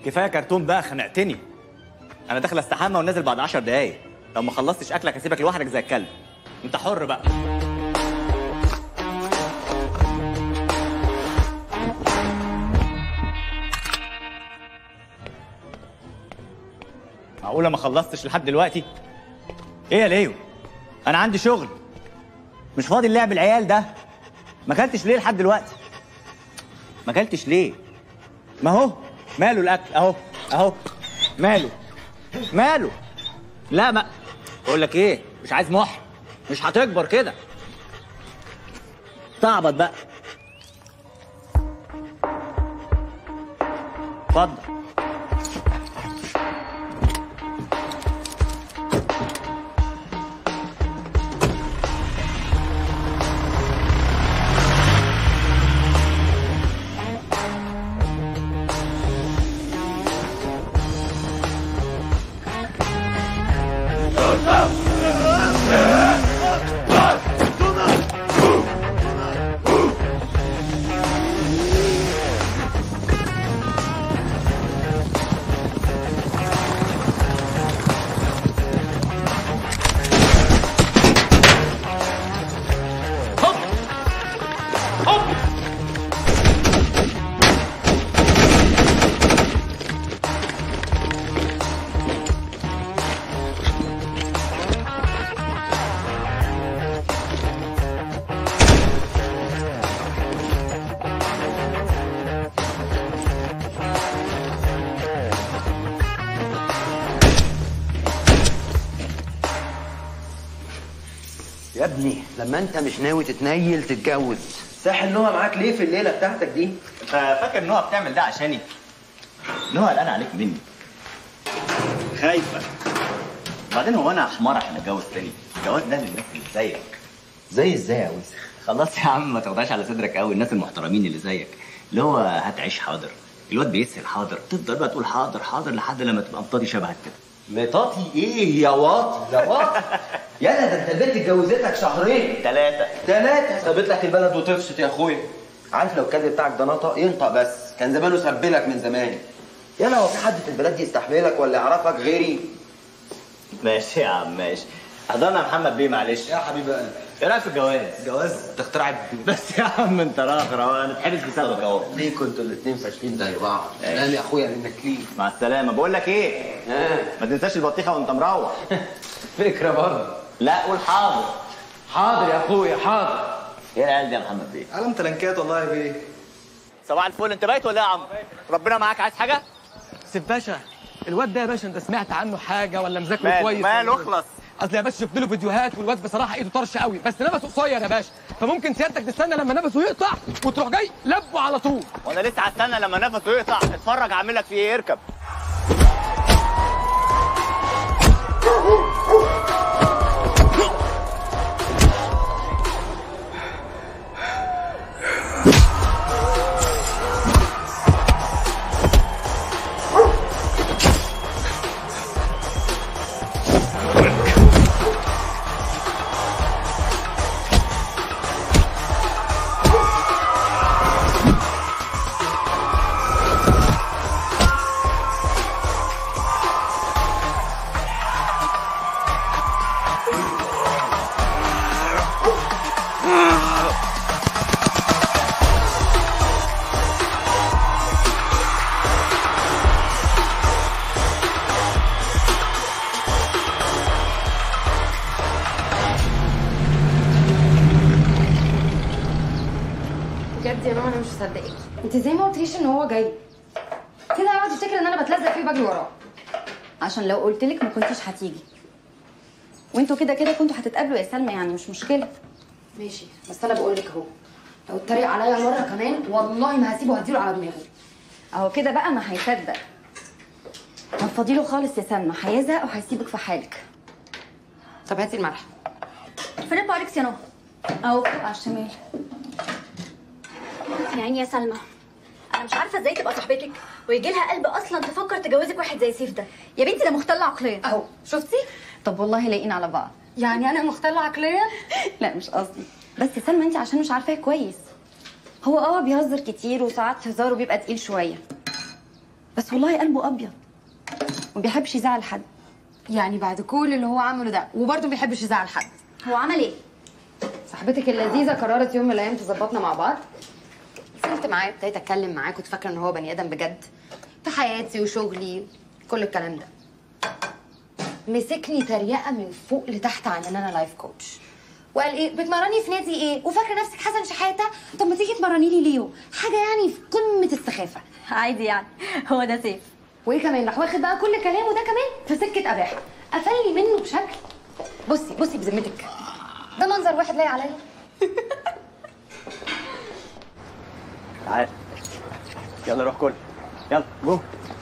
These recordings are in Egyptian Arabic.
كفايه كرتون بقى خنقتني انا داخل استحمى ونازل بعد 10 دقايق لو ما خلصتش اكلك هسيبك لوحدك زي الكلب انت حر بقى معقوله ما خلصتش لحد دلوقتي ايه يا ليو انا عندي شغل مش فاضي اللعب العيال ده ما اكلتش ليه لحد دلوقتي ما اكلتش ليه ما هو ماله الاكل اهو اهو ماله ماله لا ما بقول لك ايه مش عايز محن مش هتكبر كده تعبط بقى اتفضل يا ابني لما انت مش ناوي تتنيل تتجوز ساحل نوع معاك ليه في الليله بتاعتك دي انت فاكر نوع بتعمل ده عشاني نوع قلقان عليك مني خايفه بعدين هو انا حمار عشان اتجوز تاني الجواز ده للناس اللي زيك زي ازاي يا ويس خلاص يا عم ما تاخدهاش على صدرك قوي الناس المحترمين اللي زيك اللي هو هتعيش حاضر الواد بيسهل حاضر تفضل بقى تقول حاضر حاضر لحد لما تبقى مطاطي شبهك كده مطاطي ايه يا واطي يا واطي يلا ده انت البنت اتجوزتك شهرين ثلاثة ثلاثة سابت لك البلد وتفشت يا اخويا عارف لو الكلب بتاعك ده نطق ينطق بس كان زمانه سبلك من زمان يلا هو في حد في البلد دي يستحملك ولا يعرفك غيري ماشي يا عم ماشي حضرنا يا محمد بيه معلش يا حبيب قلبي ايه رايك في الجواز؟ جواز تخترع بس يا عم انت راخر اهو انا اتحبس بسببك اهو ليه كنتوا الاثنين فاشلين زي بعض ماشي. قال يا اخويا انك ليه مع السلامة بقول لك ايه؟ آه. ما تنساش البطيخة وانت مروح فكره برضه لا قول حاضر حاضر يا اخويا حاضر ايه العيال دي يا محمد بيه؟ قلم تلنكات والله يا بيه صباح الفل انت بايت ولا ايه يا عم؟ ربنا معاك عايز حاجة؟ سيف باشا الواد ده يا باشا انت سمعت عنه حاجه ولا مذاكره ماله كويس ماله ولا إيه؟ اخلص اصل يا باشا شفت له فيديوهات والواد بصراحه ايده طرش قوي بس نفسه قصير يا باشا فممكن سيادتك تستنى لما نفسه يقطع وتروح جاي لبه على طول وانا لسه هستنى لما نفسه يقطع اتفرج اعمل لك فيه ايه اركب بجد يا ماما انا مش مصدقاكي انت ازاي ما قلتليش ان هو جاي كده هيقعد يفتكر ان انا بتلزق فيه وبجري وراه عشان لو قلت لك ما كنتيش هتيجي وانتوا كده كده كنتوا هتتقابلوا يا سلمى يعني مش مشكله ماشي بس انا بقول لك اهو لو اتريق عليا مره كمان والله ما هسيبه هديله على دماغه اهو كده بقى ما هيصدق ما تفضيله خالص يا سلمى هيزهق وهيسيبك في حالك طب هاتي الملح فين الباركس يا نهى اهو على الشمال يا عيني يا سلمى انا مش عارفه ازاي تبقى صاحبتك ويجي لها قلب اصلا تفكر تجوزك واحد زي سيف ده يا بنتي ده مختل عقليا اهو شفتي طب والله لاقيين على بعض يعني انا مختله عقليا لا مش قصدي بس يا سلمى انت عشان مش عارفاه كويس هو اه بيهزر كتير وساعات هزاره بيبقى تقيل شويه بس والله قلبه ابيض ما بيحبش يزعل حد يعني بعد كل اللي هو عمله ده وبرضه ما بيحبش يزعل حد هو عمل ايه صاحبتك اللذيذه قررت يوم من الايام تظبطنا مع بعض نزلت معاه ابتديت اتكلم معاه كنت فاكره ان هو بني ادم بجد في حياتي وشغلي كل الكلام ده مسكني تريقه من فوق لتحت عن ان انا لايف كوتش وقال ايه بتمرني في نادي ايه وفاكره نفسك حسن شحاته طب ما تيجي تمرني لي ليو حاجه يعني في قمه السخافه عادي يعني هو ده سيف وايه كمان راح واخد بقى كل كلامه ده كمان في سكه اباحه قفلني منه بشكل بصي بصي بذمتك ده منظر واحد لايق عليا تعال يلا روح كل يلا جو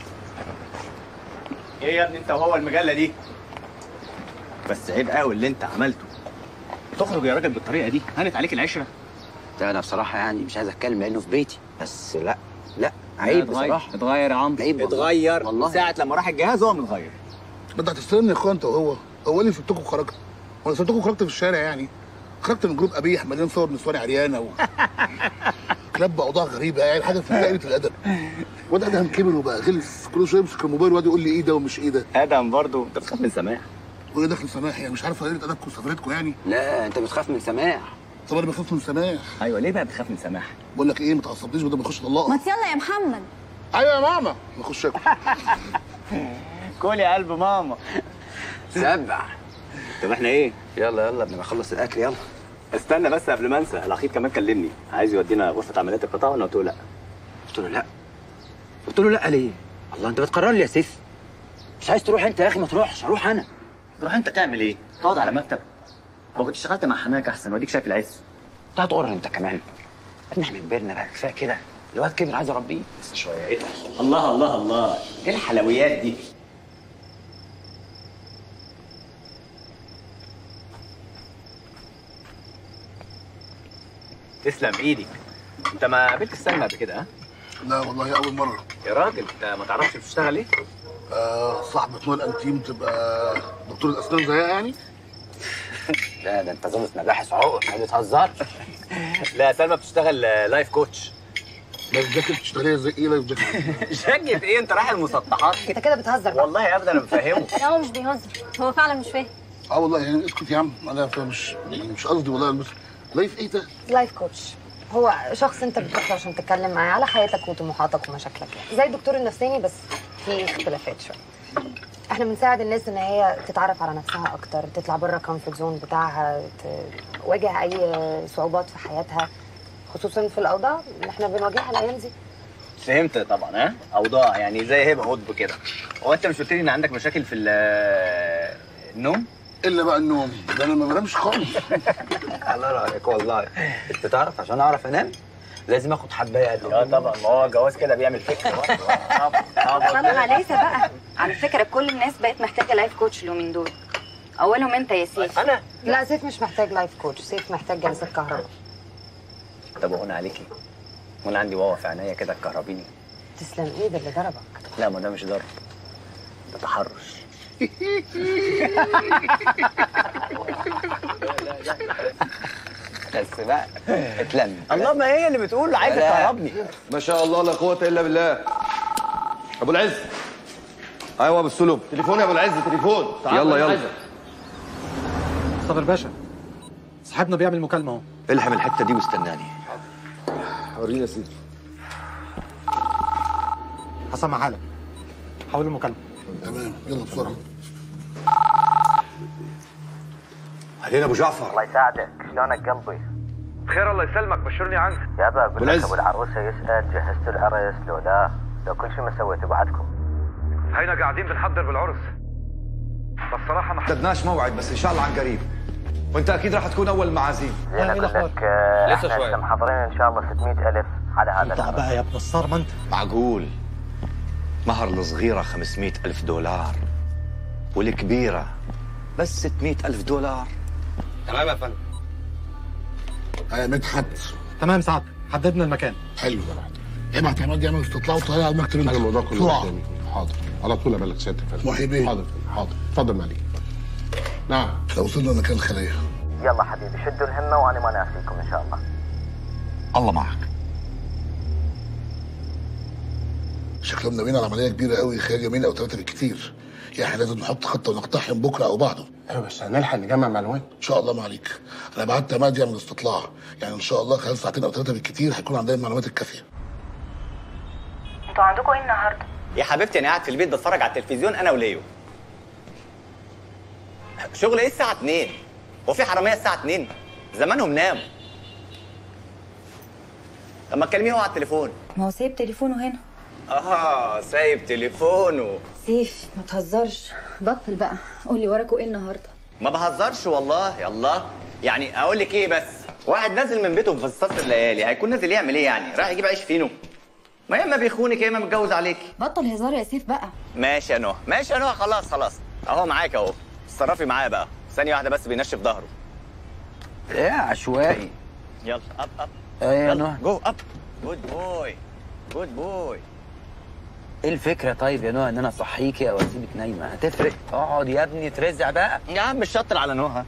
ايه يا ابني انت وهو المجله دي بس عيب قوي اللي انت عملته تخرج يا راجل بالطريقه دي هانت عليك العشره ده انا بصراحه يعني مش عايز اتكلم لانه في بيتي بس لا لا عيب بصراحه اتغير يا عمرو عيب والله. اتغير والله. من ساعه لما راح الجهاز هو متغير انت هتستلمني يا اخويا انت وهو هو اللي سبتكم وخرجت وانا سبتكم وخرجت في الشارع يعني خرجت من جروب قبيح مليان صور نسوان عريانه و كلاب اوضاع غريبه يعني حاجه في قله الادب واد ادهم كبر وبقى غلس كل شويه يمسك الموبايل ويقعد يقول لي ايه ده ومش ايه ده ادم برضه انت بتخاف من سماح وايه دخل سماح يعني مش عارف قله ادبكم وسفرتكم يعني لا انت بتخاف من سماح طب انا بخاف من سماح ايوه ليه بقى بتخاف من سماح بقول لك ايه ما تعصبنيش بدل ما اخش طلاق ما يلا يا محمد ايوه يا ماما ما اخش اكل كل يا قلب ماما سبع طب احنا ايه يلا يلا قبل ما اخلص الاكل يلا استنى بس قبل ما انسى الاخير كمان كلمني عايز يودينا غرفه عمليات القطاع وانا قلت له لا قلت له لا قلت له لا ليه الله انت بتقرر لي يا سيف مش عايز تروح انت يا اخي ما تروحش اروح انا تروح انت تعمل ايه تقعد على مكتب ما كنت اشتغلت مع حماك احسن واديك شايف العز انت هتقر انت كمان يا ابني احنا كبرنا بقى كفايه كده الواد كبر عايز اربيه بس شويه ايه ده؟ الله الله الله ايه الحلويات دي تسلم ايدك انت ما قابلت سلمى قبل كده ها لا والله اول مره يا راجل انت ما تعرفش بتشتغل ايه آه صاحبة نوال انتيم تبقى دكتورة اسنان زيها يعني لا ده انت ظابط مباحث عقر ما بتهزرش لا سلمى بتشتغل لايف كوتش لايف جاكيت بتشتغليها زي ايه لايف جاكيت شجت ايه انت رايح المسطحات انت كده بتهزر بقى والله ابدا انا مفهمه لا هو مش بيهزر هو فعلا مش فاهم اه والله يعني اسكت يا عم انا مش يعني مش قصدي والله بس لايف ايه ده؟ لايف كوتش هو شخص انت بتروح له عشان تتكلم معاه على حياتك وطموحاتك ومشاكلك يعني زي الدكتور النفساني بس في اختلافات شويه احنا بنساعد الناس ان هي تتعرف على نفسها اكتر تطلع بره الكومفورت زون بتاعها تواجه اي صعوبات في حياتها خصوصا في الاوضاع اللي احنا بنواجهها الايام دي فهمت طبعا ها اوضاع يعني زي هبه قطب كده هو انت مش قلت لي ان عندك مشاكل في ال- النوم الا بقى النوم ده انا ما بنامش خالص الله رايك والله انت تعرف عشان اعرف انام لازم اخد حبايه قد اه طبعا ما هو الجواز كده بيعمل فكره برضه. طبعا طبعا طبعا عليسة بقى على فكرة كل الناس بقت محتاجة لايف كوتش اليومين دول أولهم أنت يا سيف انا لا سيف مش محتاج لايف كوتش سيف محتاج جلسات كهرباء طب هنا عليكي وانا عندي واوا في عينيا كده تكهربيني تسلم ايد اللي ضربك لا ما ده مش ضرب ده تحرش بس بقى اتلم الله ما هي اللي بتقول عايزه لا. تكهربني ما شاء الله لا قوة إلا بالله أبو العز أيوة أبو السلوب تليفون يا أبو العز تليفون يلا يلا صابر باشا صاحبنا بيعمل مكالمه اهو الحم الحتة دي واستناني وريني يا سيدي هسمعها لك حول المكالمه تمام يلا بسرعه علينا أبو جعفر الله يساعدك شلونك قلبي خير الله يسلمك بشرني عنك يا ابا اقول بالعز. لك ابو العروسه يسال جهزتوا العرس لو لا لو كل شيء ما سويته بعدكم هينا قاعدين بنحضر بالعرس بس صراحة ما حددناش موعد بس إن شاء الله عن قريب وأنت أكيد راح تكون أول معازيم زين اقول لك آه، لسه احنا شوي. هسه محضرين ان شاء الله 600 الف على هذا العرس بقى يا ابن الصار ما انت معقول مهر الصغيرة 500 ألف دولار والكبيرة بس 600 ألف دولار تمام يا فندم يا مدحت تمام سعد حددنا المكان حلو ابعت عماد يعمل استطلاع وطلع على المكتب انت انا الموضوع كله بسرعه قدامي حاضر على طول ابلغ سيادة الفندم محي بيه. حاضر حاضر اتفضل معلي نعم لو وصلنا مكان الخليه يلا حبيبي شدوا الهمه وانا ما ناسيكم ان شاء الله الله معك شكلهم ناويين على عمليه كبيره قوي خلال يومين او ثلاثه بالكتير يعني احنا لازم نحط خطه ونقتحم بكره او بعده ايوه بس هنلحق نجمع معلومات ان شاء الله ما عليك انا بعت مادي يعمل استطلاع يعني ان شاء الله خلال ساعتين او ثلاثه بالكتير هيكون عندنا المعلومات الكافيه انتوا عندكم ايه النهارده؟ يا حبيبتي انا قاعد في البيت بتفرج على التلفزيون انا وليو شغل ايه الساعه 2 هو في حراميه الساعه 2 زمانهم ناموا طب ما تكلميه هو على التليفون ما هو سايب تليفونه هنا اه سايب تليفونه سيف ما تهزرش بطل بقى قولي وراكوا ايه النهارده ما بهزرش والله يلا يعني اقول لك ايه بس واحد نازل من بيته في فصاص الليالي هيكون نازل يعمل ايه يعني رايح يجيب عيش فينو ما يا اما بيخونك يا اما متجوز عليكي بطل هزار يا سيف بقى ماشي يا نهى ماشي يا نهى خلاص خلاص اهو معاك اهو اتصرفي معايا بقى ثانيه واحده بس بينشف ظهره ايه عشوائي يلا اب اب ايه يا يلا نهى جو اب جود بوي جود بوي ايه الفكره طيب يا نهى ان انا اصحيكي او اسيبك نايمه هتفرق اقعد يا ابني ترزع بقى يا عم مش شاطر على نهى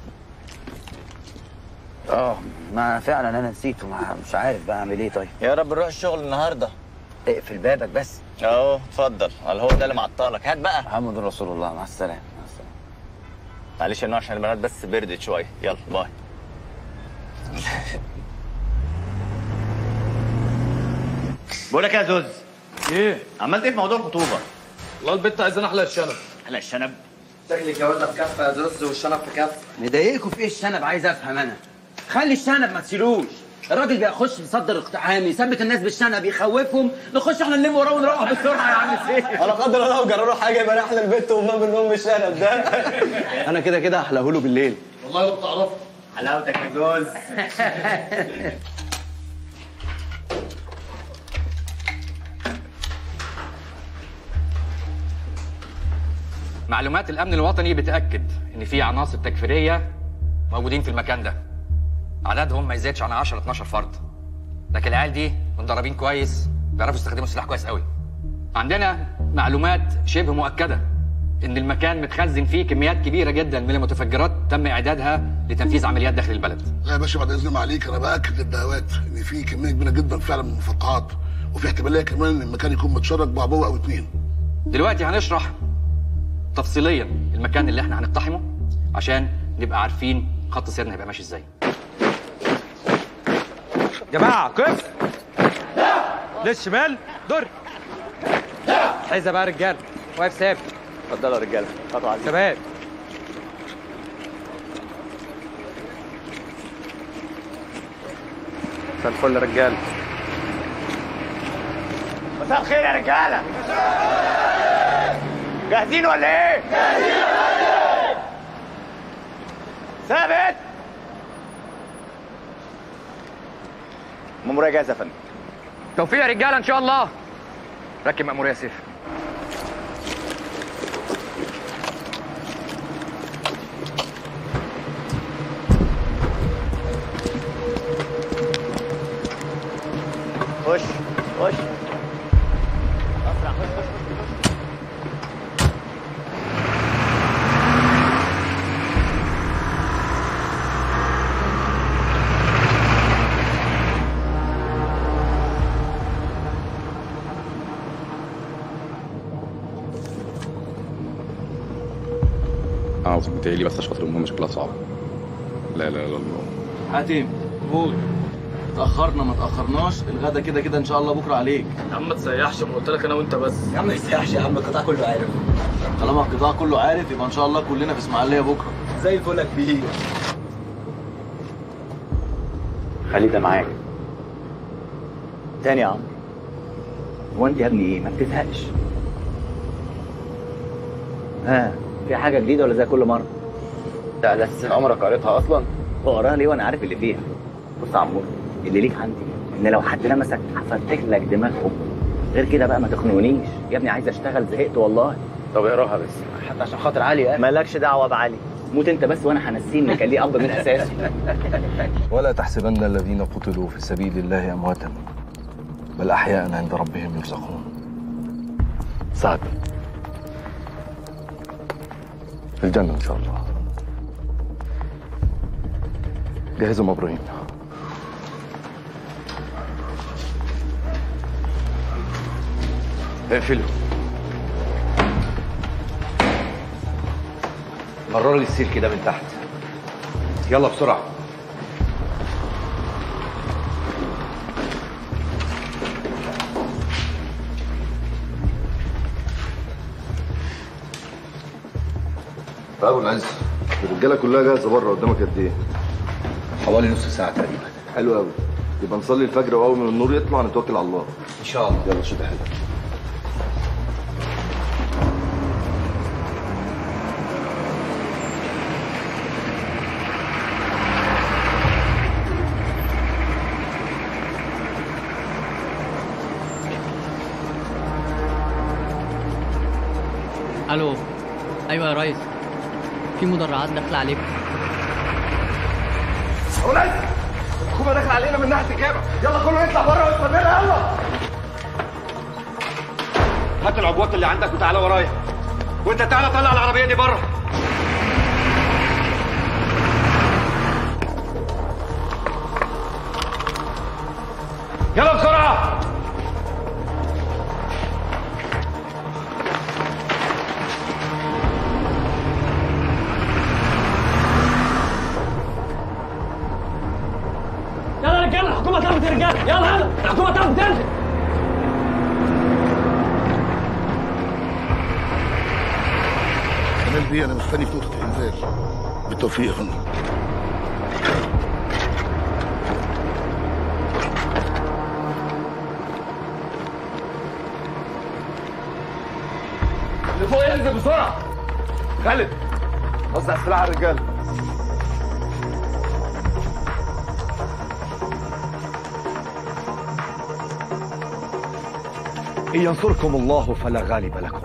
اه ما فعلا انا نسيته ما مش عارف بقى اعمل ايه طيب يا رب نروح الشغل النهارده اقفل بابك بس اهو اتفضل قال هو ده اللي معطلك هات بقى محمد رسول الله مع السلامه مع السلامه معلش يا نهى عشان البنات بس بردت شويه يلا باي بقول لك إيه يا زوز ايه عملت ايه في موضوع الخطوبه والله البت عايزين احلى الشنب احلى الشنب شكل الجوازه في كفه يا زوز والشنب في كفه مضايقكم في ايه الشنب عايز افهم انا خلي الشنب ما تشيلوش الراجل بيخش يصدر اقتحام يثبت الناس بالشنب يخوفهم نخش احنا نلم وراه ونروح بسرعه يا عم سيف ولا قدر الله لو جرى حاجه يبقى نحلى البيت وننام بالنوم بالشنب ده انا كده كده هحلاه له بالليل والله لو تعرف حلاوتك يا زوز معلومات الامن الوطني بتاكد ان في عناصر تكفيريه موجودين في المكان ده عددهم ما يزيدش عن 10 12 فرد لكن العيال دي متدربين كويس بيعرفوا يستخدموا السلاح كويس قوي عندنا معلومات شبه مؤكده ان المكان متخزن فيه كميات كبيره جدا من المتفجرات تم اعدادها لتنفيذ عمليات داخل البلد لا يا باشا بعد اذن ما عليك انا باكد للدعوات ان في كميه كبيره جدا فعلا من المفقعات وفي احتماليه كمان ان المكان يكون متشرك بعبوه او اتنين دلوقتي هنشرح تفصيليا المكان اللي احنا هنقتحمه عشان نبقى عارفين خط سيرنا هيبقى ماشي ازاي جماعه كف للشمال دور عايزه بقى رجاله واقف ثابت اتفضلوا يا رجاله خطوه على شباب مساء الفل يا رجاله مساء الخير يا رجاله جاهزين ولا ايه؟ جاهزين ثابت مأمورية جاهزة يا فندم توفيق يا رجاله ان شاء الله ركب مأمورية سيف خش خش اسرع خش خش خش عاوز بتهيألي بس عشان خاطر المهم شكلها صعب لا لا لا لا حاتم قول تأخرنا ما تأخرناش الغدا كده كده إن شاء الله بكرة عليك يا عم ما تسيحش ما قلت لك انا وانت بس يا عم ما يستحش يا عم القطاع كله عارف طالما القطاع كله عارف يبقى إن شاء الله كلنا في إسماعيلية بكرة زي الفل يا كبير خلي ده معاك تاني يا عمرو هو انت يا ابني ايه ما بتزهقش ها في حاجه جديده ولا زي كل مره ده على اساس عمرك قريتها اصلا بقراها ليه وانا عارف اللي فيها بص يا عمور اللي ليك عندي ان لو حد لمسك هفرتك لك دماغهم غير كده بقى ما تخنقنيش يا ابني عايز اشتغل زهقت والله طب اقراها بس حتى عشان خاطر علي يعني مالكش دعوه بعلي موت انت بس وانا هنسيه ان كان ليه اب من اساسه ولا تحسبن الذين قتلوا في سبيل الله امواتا بل احياء عند ربهم يرزقون سعد في الجنه ان شاء الله جهزوا ابراهيم اقفله مرر لي السلك ده من تحت يلا بسرعه يا ابو العز الرجاله كلها جاهزه بره قدامك قد ايه؟ حوالي نص ساعه تقريبا حلو قوي يبقى نصلي الفجر واول ما النور يطلع نتوكل على الله ان شاء الله يلا شد حيلك الو ايوه يا ريس في مدرعات داخله عليكم ابو العز الحكومه داخله علينا من ناحيه الجامع يلا كله يطلع بره واستنانا يلا هات العبوات اللي عندك وتعالى ورايا وانت تعالى طلع العربيه دي بره يلا بسرعه يلا يا رجاله الحكومه طلبت الرجاله يلا يلا الحكومه طلبت تنزل كمال بيه انا مستني في نقطه الانزال بالتوفيق يا فندم اللي فوق ينزل بسرعه خالد وزع السلاح على الرجاله إن ينصركم الله فلا غالب لكم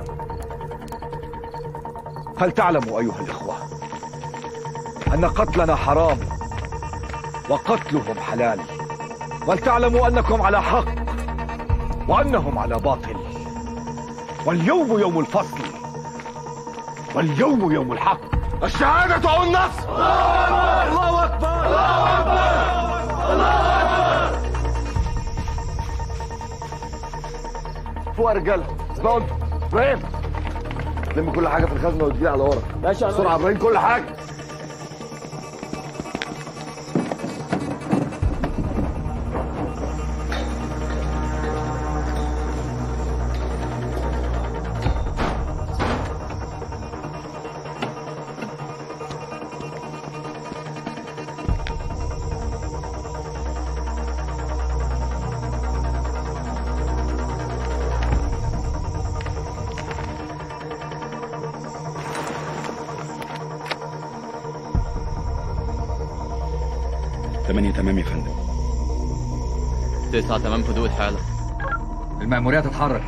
فلتعلموا أيها الإخوة أن قتلنا حرام وقتلهم حلال ولتعلموا أنكم على حق وأنهم على باطل واليوم يوم الفصل واليوم يوم الحق الشهادة أو النصر الله أكبر الله أكبر الله أكبر فوق يا رجاله اسمعوا انتوا ابراهيم لم كل حاجه في الخزنه وتجيلي على ورا ماشي يا بسرعه يا ابراهيم كل حاجه تمانية تمام يا فندم تسعة تمام في ضوء الحالة المأمورية تتحرك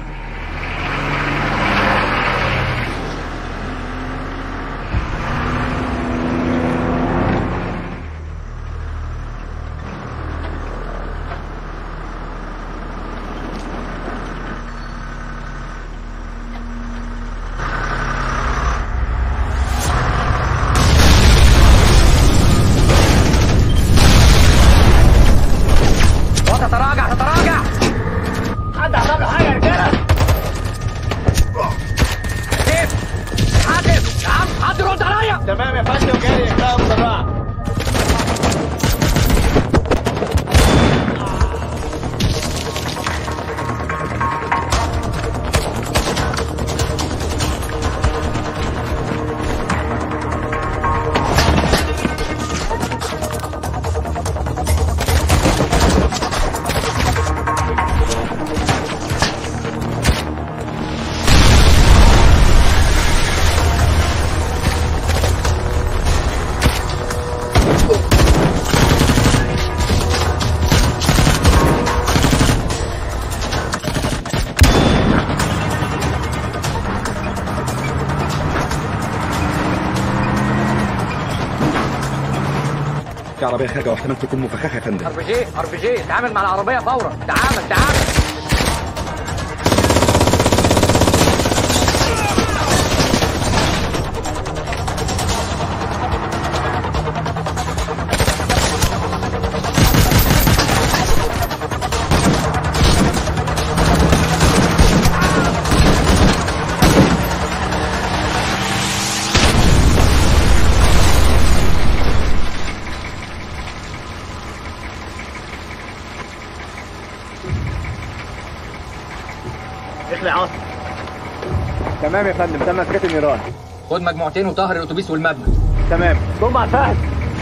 تتراجع تتراجع حد عمل له حاجه يا رجاله حاتم حاتم يا عم حد يرد عليا تمام يا فندم جاي يا بسرعه في عربية خارجة واحتمال تكون مفخخة يا فندم ار بي جي ار بي جي تعامل مع العربيه فورا تعامل تعامل تمام يا فندم تم اسكات النيران خد مجموعتين وطهر الاتوبيس والمبنى تمام ثم مع فهد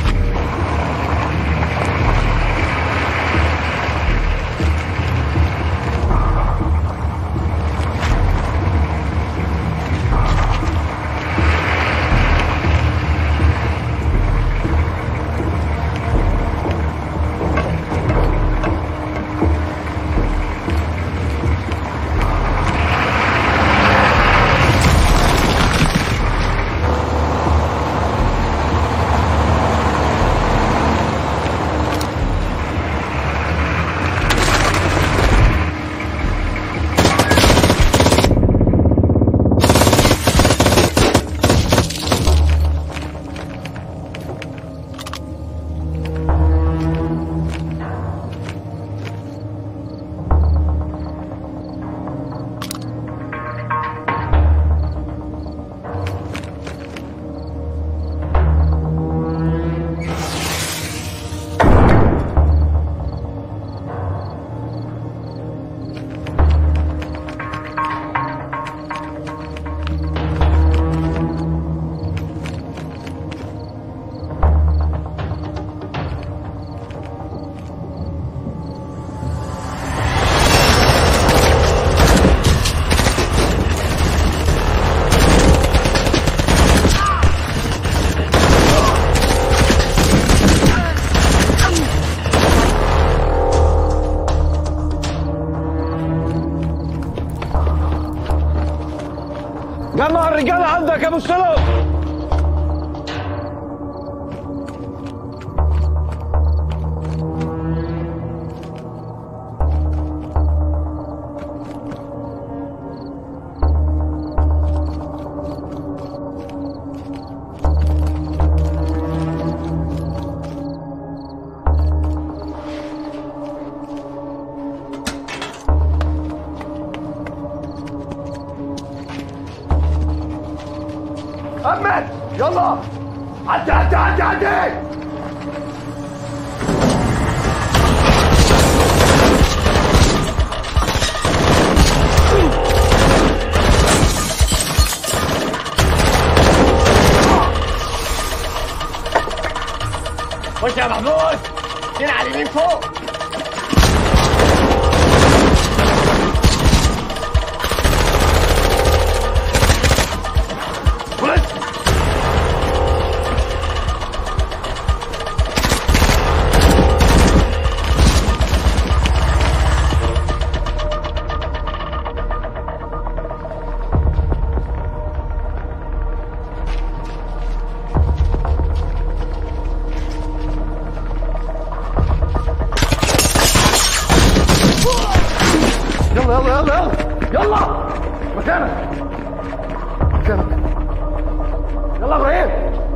جمع الرجال عندك يا ابو السلام أمن يلا عدي عدي عدي عدي خش يا محمود دين على اليمين فوق خش يلا يلا يلا يلا يلا مكانك مكانك يلا ابراهيم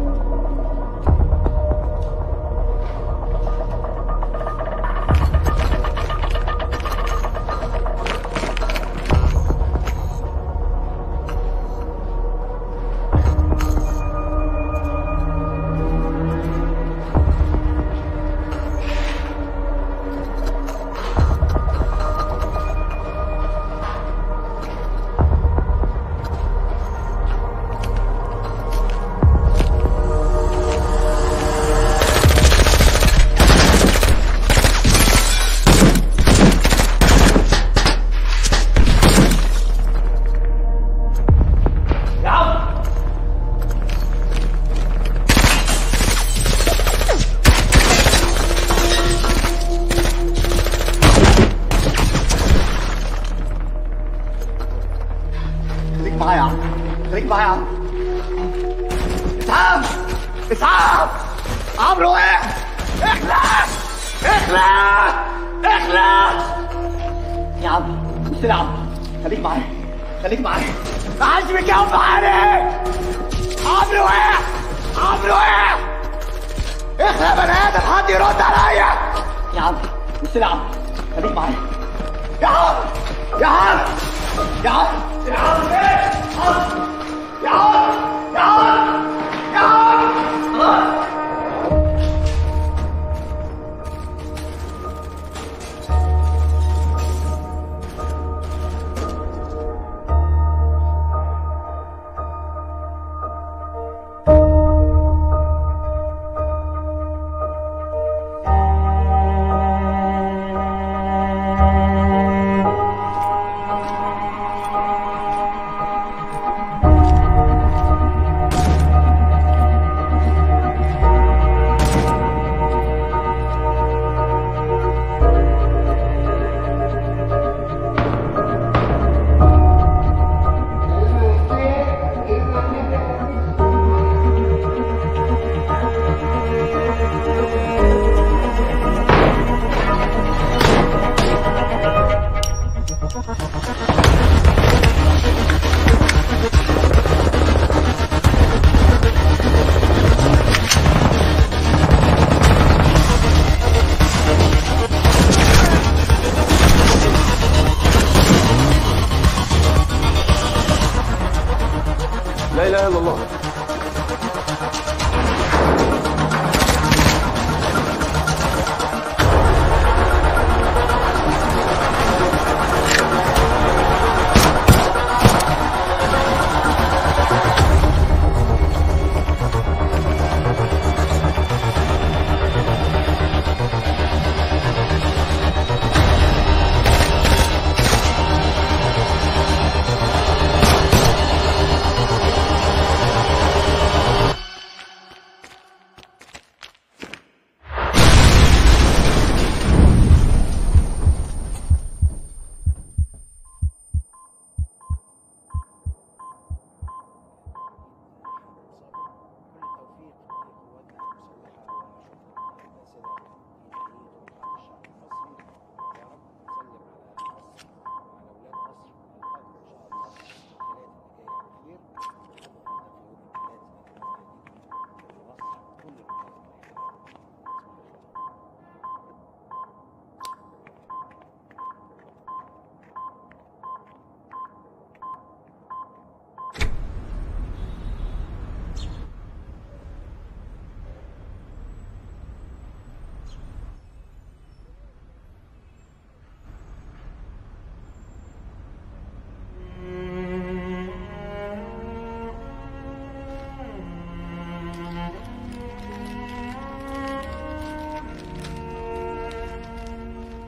يا عم خليك معايا يا عم خليك معايا يا عم اسعاف اسعاف عمرو وقع اخلع اخلع اخلع يا عم بص يا عم خليك معايا خليك معايا ما حدش بيجاوب معانا عمرو وقع عمرو وقع اخلع يا بني ادم حد يرد عليا يا عم بص يا عم خليك معايا يا عم يا عم يا عم يا عم ايه يا عم يا عم يا عم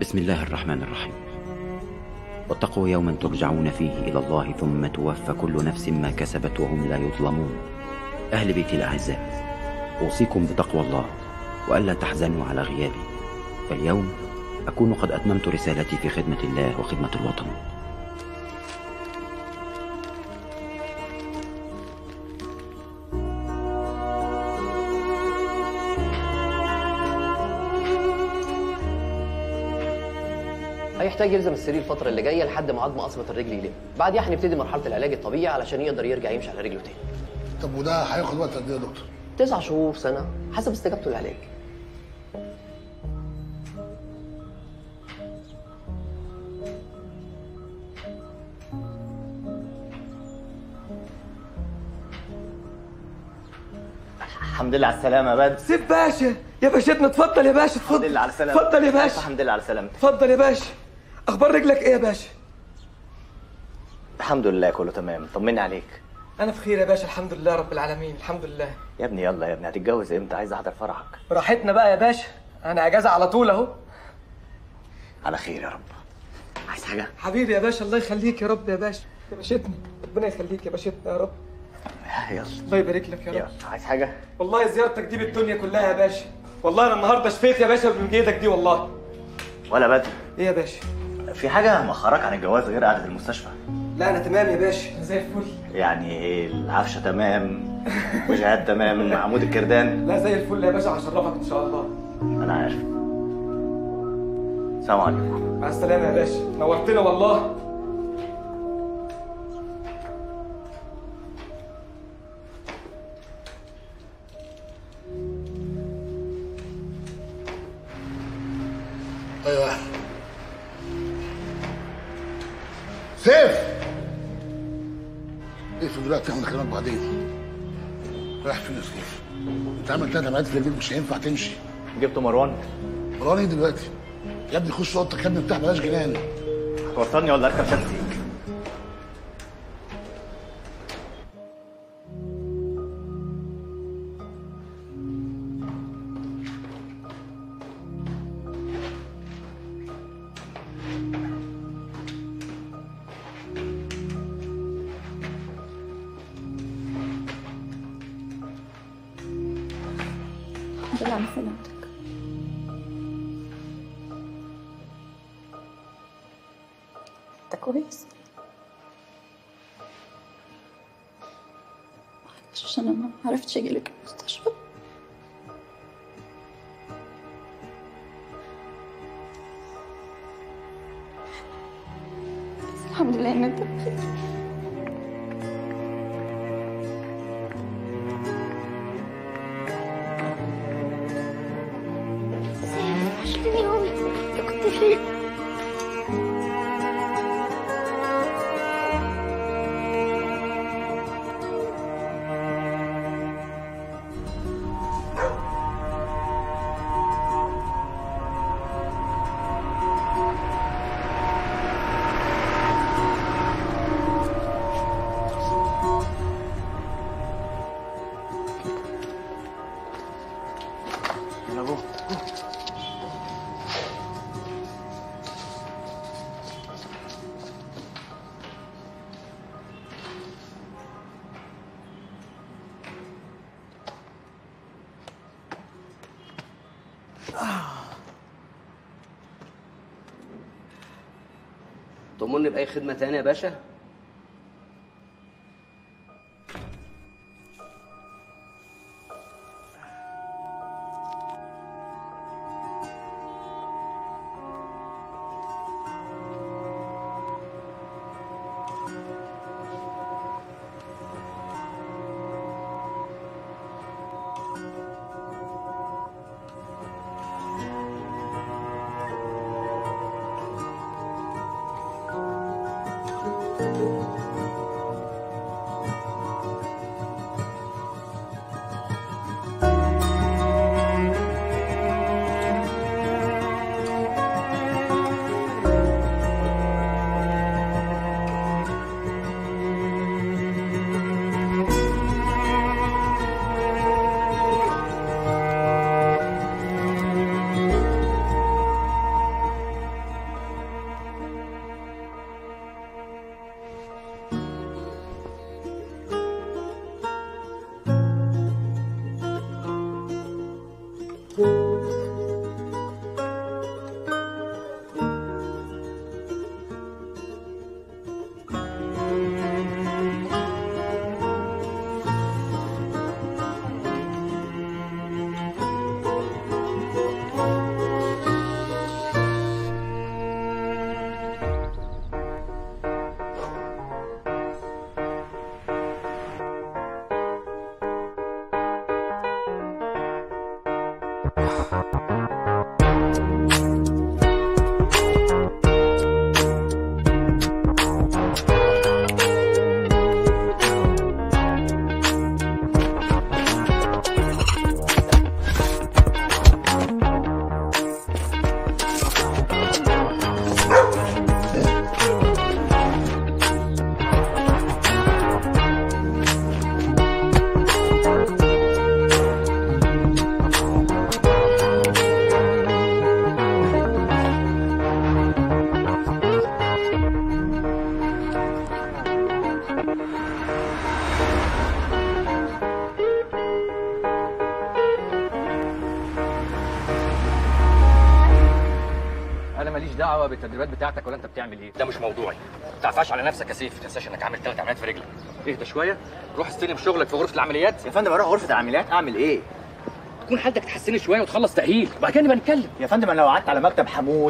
بسم الله الرحمن الرحيم واتقوا يوما ترجعون فيه إلى الله ثم توفى كل نفس ما كسبت وهم لا يظلمون أهل بيتي الأعزاء أوصيكم بتقوى الله وألا تحزنوا على غيابي فاليوم أكون قد أتممت رسالتي في خدمة الله وخدمة الوطن هيحتاج يلزم السرير الفترة اللي جاية لحد ما عظم قصبة الرجل يلم بعديها هنبتدي مرحلة العلاج الطبيعي علشان يقدر يرجع يمشي على رجله تاني طب وده هياخد وقت قد ايه يا دكتور؟ تسع شهور سنة حسب استجابته للعلاج الحمد لله على السلامة يا بدر سيف باشا يا باشتنا اتفضل يا باشا اتفضل الحمد لله على السلامة اتفضل يا باشا الحمد لله على سلامتك اتفضل يا باشا اخبار رجلك ايه يا باشا الحمد لله كله تمام طمني عليك انا في خير يا باشا الحمد لله رب العالمين الحمد لله يا ابني يلا يا ابني هتتجوز امتى عايز احضر فرحك براحتنا بقى يا باشا انا اجازه على طول اهو على خير يا رب عايز حاجة حبيبي يا باشا الله يخليك يا رب يا باشا يا باشتنا ربنا يخليك يا باشتنا يا رب يلا الله يبارك لك يا رب يلا عايز حاجة والله زيارتك دي بالدنيا كلها يا باشا والله انا النهارده شفيت يا باشا بمجيدك دي والله ولا بدر ايه يا باشا في حاجة مأخرك عن الجواز غير قعدة المستشفى لا انا تمام يا باشا أنا زي الفل يعني العفشة تمام وجهات تمام عمود الكردان لا زي الفل يا باشا هشرفك ان شاء الله انا عارف السلام عليكم مع السلامه يا باشا نورتنا والله ايوه سيف اقفل دلوقتي احنا نكلمك بعدين رايح فين يا سيف؟ انت عامل ثلاث عمليات في رجليك مش هينفع تمشي جبت مروان مروان ايه دلوقتي؟ يا ابني خش اوضتك يا ابني بتاع بلاش جنان توصلني ولا اركب شمسي الحمد لله على سلامتك انت كويس معلش عشان انا ما عرفتش اجي لك المستشفى بس الحمد لله ان انت بخير وحشتني قوي انت كنت فين يلا جو تؤمرني بأي خدمة تانية يا باشا Thank انا ماليش دعوه بالتدريبات بتاعتك ولا انت بتعمل ايه ده مش موضوعي ما تعفاش على نفسك يا سيف ما تنساش انك عامل ثلاث عمليات في رجلك اهدى شويه روح استلم شغلك في غرفه العمليات يا فندم اروح غرفه العمليات اعمل ايه تكون حالتك تحسني شويه وتخلص تاهيل وبعد كده نبقى نتكلم يا فندم انا لو قعدت على مكتب هموت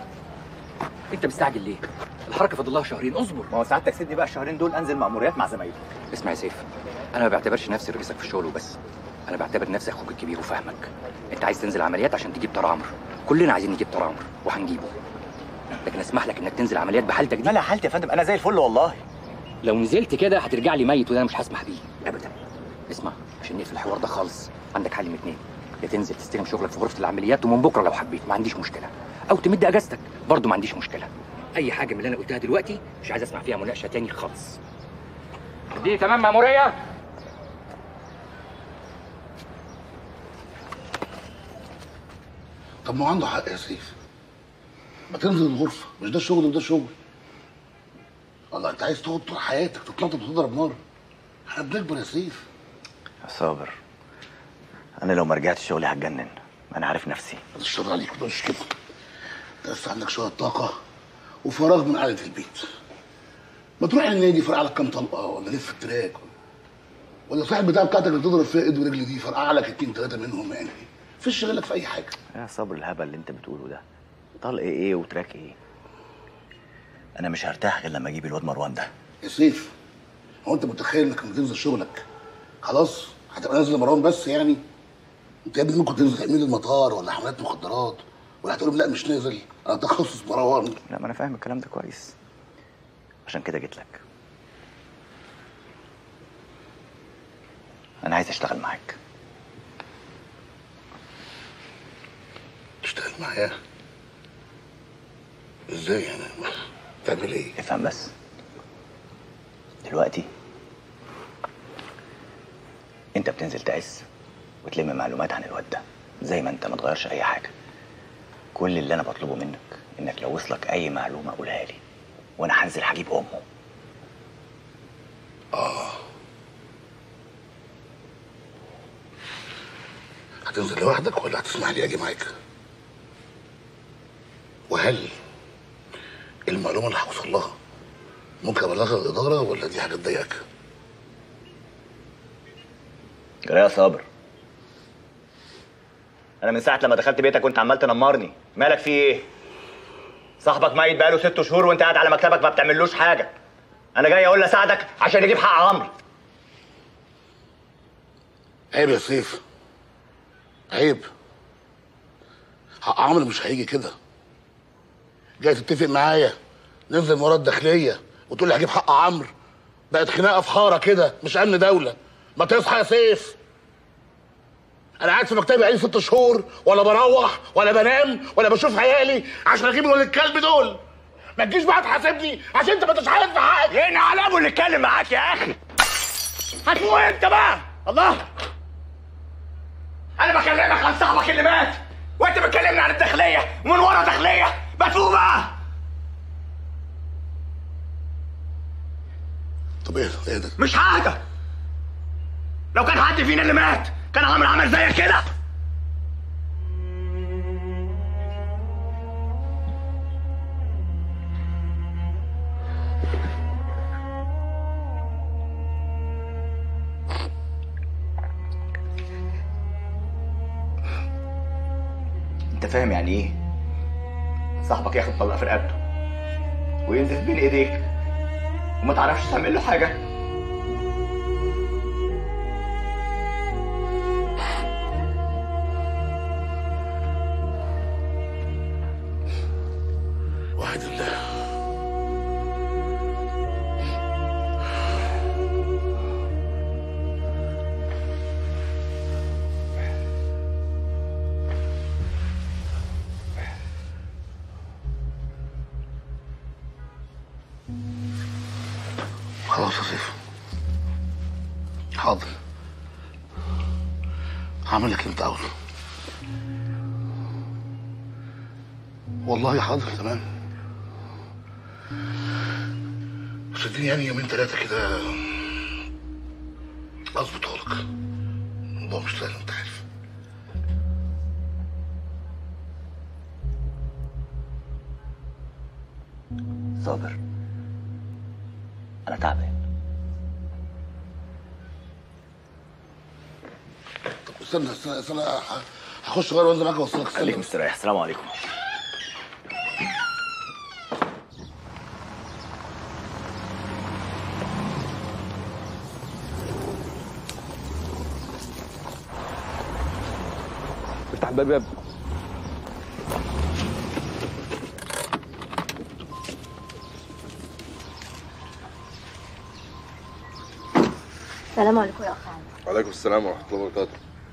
انت مستعجل ليه الحركه فاضل لها شهرين اصبر ما هو سعادتك سيبني بقى الشهرين دول انزل مأموريات مع زمايلي اسمع يا سيف انا ما بعتبرش نفسي رئيسك في الشغل وبس انا بعتبر نفسي اخوك الكبير وفاهمك انت عايز تنزل عمليات عشان تجيب طار عمرو كلنا عايزين نجيب طار عمرو وهنجيبه لكن اسمح لك انك تنزل عمليات بحالتك دي لا حالتي يا فندم انا زي الفل والله لو نزلت كده هترجع لي ميت وده انا مش هسمح بيه ابدا اسمع عشان نقفل الحوار ده خالص عندك حل من اتنين يا تنزل تستلم شغلك في غرفه العمليات ومن بكره لو حبيت ما عنديش مشكله او تمد اجازتك برضه ما عنديش مشكله اي حاجه من اللي انا قلتها دلوقتي مش عايز اسمع فيها مناقشه تاني خالص دي تمام مأمورية طب ما هو عنده حق يا سيف ما تنزل الغرفه مش ده شغل وده شغل والله انت عايز تقعد طول حياتك تتنطط وتضرب نار احنا بنكبر يا سيف يا صابر انا لو ما رجعتش شغلي هتجنن انا عارف نفسي بعد الشر عليك ما تقولش كده انت لسه عندك شويه طاقه وفراغ من قعده البيت ما تروح النادي فرقع لك كام طلقه ولا لف التراك ولا صاحب بتاع بتاعتك اللي بتضرب فيها ايد ورجل دي فرقع لك اتنين تلاته منهم يعني فيش شغلك في اي حاجه يا صابر الهبل اللي انت بتقوله ده طلق ايه وتراك ايه انا مش هرتاح غير لما اجيب الواد مروان ده يا سيف هو انت متخيل انك لما تنزل شغلك خلاص هتبقى نازل مروان بس يعني انت يا ابني ممكن تنزل تأمين المطار ولا حملات مخدرات ولا هتقول لهم لا مش نازل انا تخصص مروان لا ما انا فاهم الكلام ده كويس عشان كده جيت لك انا عايز اشتغل معاك تشتغل معايا ازاي يعني تعمل ايه افهم بس دلوقتي انت بتنزل تعس وتلم معلومات عن الواد ده زي ما انت ما تغيرش اي حاجه كل اللي انا بطلبه منك انك لو وصلك اي معلومه قولها لي وانا هنزل هجيب امه اه هتنزل لوحدك ولا هتسمح لي اجي معاك وهل المعلومه اللي هوصل لها ممكن ابلغها الاداره ولا دي حاجه تضايقك يا صابر انا من ساعه لما دخلت بيتك وانت عمال تنمرني مالك في ايه صاحبك ميت بقاله ست شهور وانت قاعد على مكتبك ما بتعملوش حاجه انا جاي اقول اساعدك عشان يجيب حق عمرو عيب يا سيف عيب حق عمرو مش هيجي كده جاي تتفق معايا ننزل مراد داخليه وتقول لي هجيب حق عمرو بقت خناقه في حاره كده مش امن دوله ما تصحى يا سيف انا قاعد في مكتبي بقالي ست شهور ولا بروح ولا بنام ولا بشوف عيالي عشان اجيب ولاد الكلب دول ما تجيش بقى تحاسبني عشان انت ما انتش عارف في حاجه هنا على ابو اللي اتكلم معاك يا اخي هتفوق انت بقى الله انا بكلمك عن صاحبك اللي مات وانت بتكلمني عن الداخليه ومن ورا داخليه ما تفوق بقى طب ايه ايه ده مش حاجه لو كان حد فينا اللي مات كان عمرو عمل زيك كده انت فاهم يعني ايه صاحبك ياخد طلقه في رقبته وينزف بين ايديك وما تعرفش تعمل له حاجه واحد الله خلاص يا سيف حاضر هعمل لك اللي انت عاوزه والله حاضر تمام بس اديني يعني يومين ثلاثة كده اظبطها لك الموضوع مش سهل انت عارف صابر انا تعبان طب استنى استنى استنى ه- هخش غير وانزل معاك اوصلك استنى خليك مستريح السلام عليكم افتح الباب يا ابني السلام عليكم يا اخ عمرو وعليكم السلام ورحمة الله وبركاته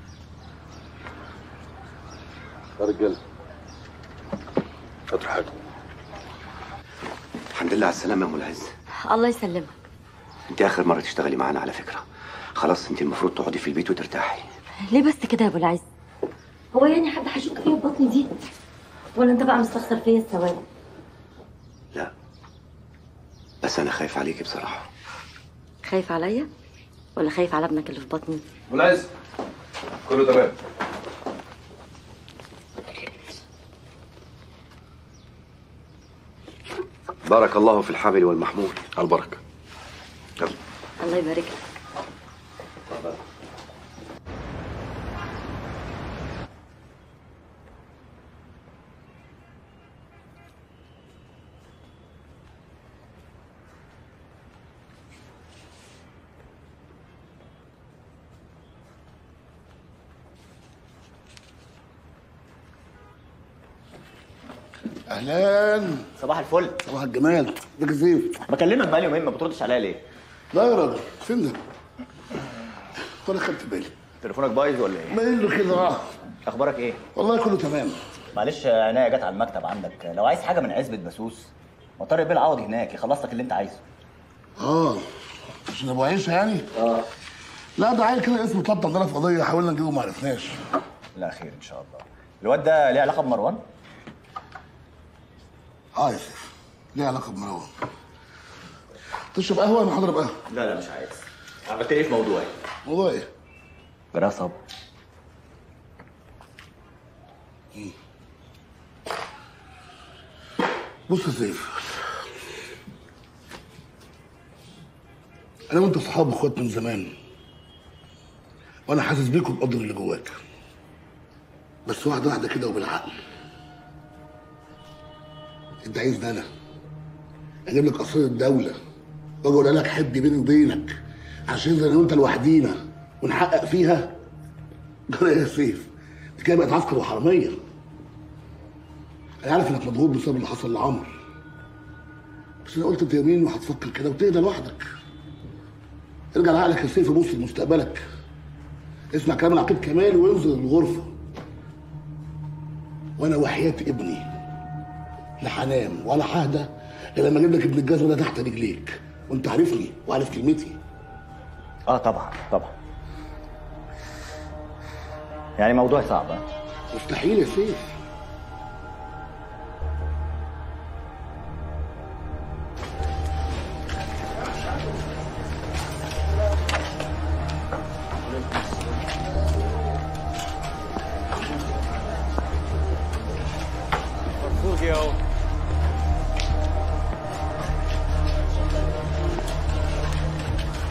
يا رجالة هاتوا حاجة الحمد لله على السلامة يا أم العز الله يسلمك أنت آخر مرة تشتغلي معانا على فكرة خلاص أنت المفروض تقعدي في البيت وترتاحي ليه بس كده يا ابو العز هو يعني حد هيشك فيا ببطني دي ولا انت بقى مستخسر فيا الثواب بس أنا خايف عليكي بصراحة خايف عليا ولا خايف على ابنك اللي في بطني والعز كله تمام بارك الله في الحامل والمحمول على البركة يلا الله يبارك لك اهلا صباح الفل صباح الجمال ازيك يا سيف بكلمك بقالي يومين ما بتردش عليا ليه لا يا راجل فين ده؟ ولا خدت بالي تليفونك بايظ ولا ايه باين له كده اه اخبارك ايه والله كله تمام معلش عناية جت على المكتب عندك لو عايز حاجه من عزبه بسوس ما طارق بيه العوضي هناك يخلص لك اللي انت عايزه اه عشان ابو عيشه يعني؟ اه لا ده عيل كده اسمه طلب عندنا في قضيه حاولنا نجيبه ما عرفناش لا خير ان شاء الله الواد ده ليه علاقه بمروان اه يا سيف ليه علاقه بمروان تشرب قهوه انا هضرب قهوه لا لا مش عايز عملت ايه في موضوعي موضوع ايه؟ جراح صبر بص يا سيف انا وانت صحاب اخوات من زمان وانا حاسس بيك وبقدر اللي جواك بس واحده واحده كده وبالعقل انت عايزني انا اجيب لك اسرار الدوله واجي اقول لك حد بيني وبينك عشان زي انا وانت لوحدينا ونحقق فيها ده يا سيف دي كده بقت عسكر وحراميه انا عارف انك مضغوط بسبب اللي حصل لعمرو بس انا قلت انت يومين وهتفكر كده وتهدى لوحدك ارجع لعقلك يا سيف وبص لمستقبلك اسمع كلام العقيد كمال وانزل الغرفه وانا وحياه ابني لا هنام ولا ههدى الا لما اجيب لك ابن الجزمه ده تحت رجليك وانت عارفني وعارف كلمتي اه طبعا طبعا يعني موضوع صعب ها؟ مستحيل يا سيف Fulgio.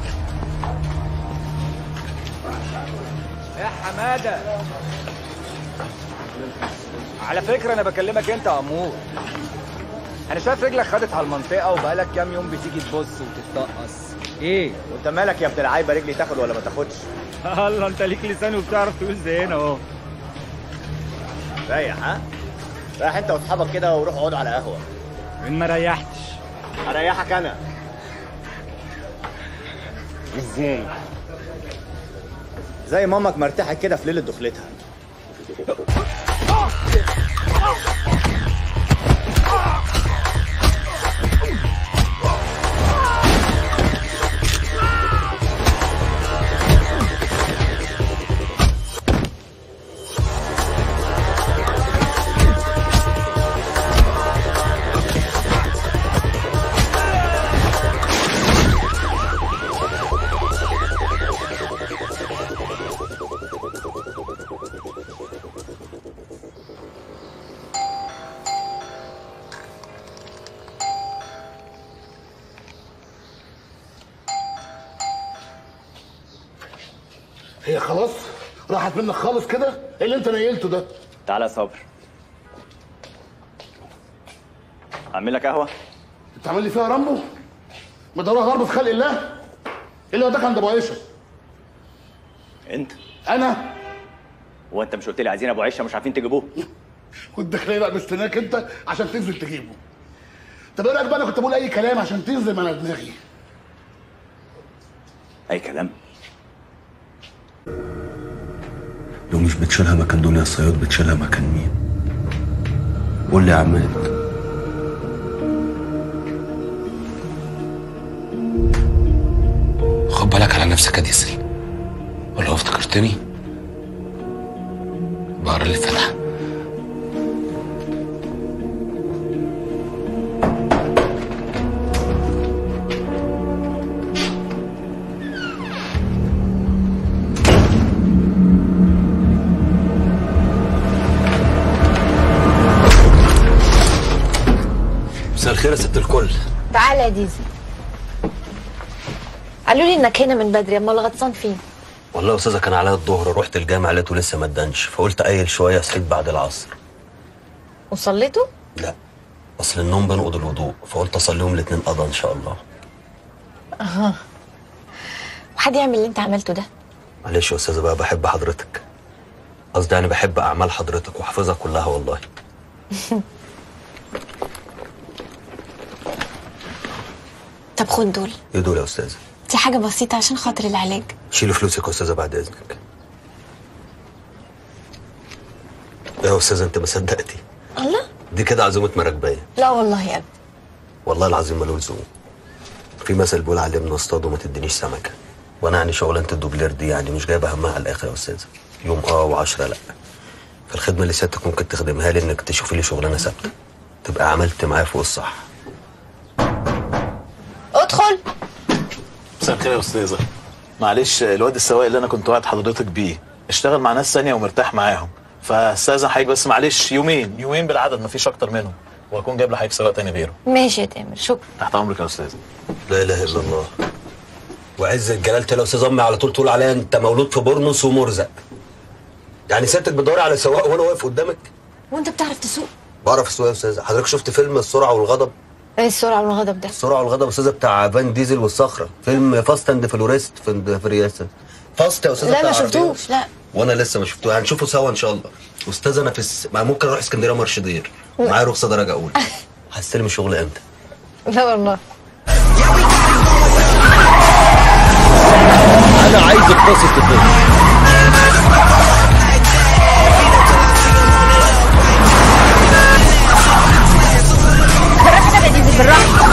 يا حماده على فكره انا بكلمك انت يا امور انا شايف رجلك خدت على المنطقه وبقالك كام يوم بتيجي تبص وتتطقص ايه وانت مالك يا ابن العيبه رجلي تاخد ولا ما تاخدش الله انت ليك لسان وبتعرف تقول زينا اهو رايح ها رايح انت واصحابك كده وروحوا اقعدوا على قهوه ان ما ريحتش هريحك انا ازاي زي مامك مرتاحه كده في ليله دخلتها هي خلاص راحت منك خالص كده ايه اللي انت نيلته ده تعالى يا صابر اعمل لك قهوه انت عامل لي فيها رامبو مدورها غرب في خلق الله ايه اللي وداك عند ابو عيشه انت انا هو انت مش قلت لي عايزين ابو عيشه مش عارفين تجيبوه والداخليه بقى مستناك انت عشان تنزل تجيبه طب ايه رايك بقى انا كنت بقول اي كلام عشان تنزل من على دماغي اي كلام لو مش بتشيلها مكان دنيا الصياد بتشيلها مكان مين قول لي يا عماد خد بالك على نفسك يا ديزل ولو افتكرتني بقرا لي فتحه مساء الخير يا ست الكل تعالى يا ديزل قالوا لي انك هنا من بدري امال غطسان فين والله يا استاذه كان عليا الظهر رحت الجامع لقيته لسه ما ادنش فقلت ايل شويه صحيت بعد العصر وصليتوا لا اصل النوم بنقض الوضوء فقلت اصليهم الاتنين قضى ان شاء الله اها وحد يعمل اللي انت عملته ده معلش يا استاذه بقى بحب حضرتك قصدي انا بحب اعمال حضرتك وحافظها كلها والله طب خد دول ايه دول يا استاذه دي حاجه بسيطه عشان خاطر العلاج شيلي فلوسك يا استاذه بعد اذنك يا استاذه انت ما صدقتي الله دي كده عزومه مراكبيه لا والله يا ابني والله العظيم ملوش لزوم في مثل بيقول علمنا اصطاد وما تدينيش سمكه وانا يعني شغلانه الدوبلير دي يعني مش جايبه همها على الاخر يا استاذه يوم اه وعشرة لا فالخدمه اللي سيادتك ممكن تخدمها لي انك تشوفي لي شغلانه ثابته تبقى عملت معايا فوق الصح ادخل مساء الخير يا استاذه معلش الواد السواق اللي انا كنت وعد حضرتك بيه اشتغل مع ناس ثانيه ومرتاح معاهم فاستاذن حضرتك بس معلش يومين يومين بالعدد مفيش اكتر منهم واكون جايب لحضرتك سواق تاني غيره ماشي يا تامر شكرا تحت امرك يا استاذه لا اله الا الله وعز الجلالة لو استاذ امي على طول تقول عليا انت مولود في بورنوس ومرزق يعني سيادتك بتدوري على سواق وانا واقف قدامك وانت بتعرف تسوق بعرف السواقه يا استاذ حضرتك شفت فيلم السرعه والغضب ايه السرعه والغضب ده السرعه والغضب يا استاذه بتاع فان ديزل والصخره فيلم فاست اند فلوريست في في الرئاسه فاست يا استاذه لا بتاع ما عربية. شفتوش لا وانا لسه ما شفتوه هنشوفه سوا ان شاء الله استاذ انا في الس... ما ممكن اروح اسكندريه مرشدير معايا رخصه درجه اولى هستلم الشغل امتى لا والله انا عايز قصه الدنيا بالراحه كده يا ديزل بالراحه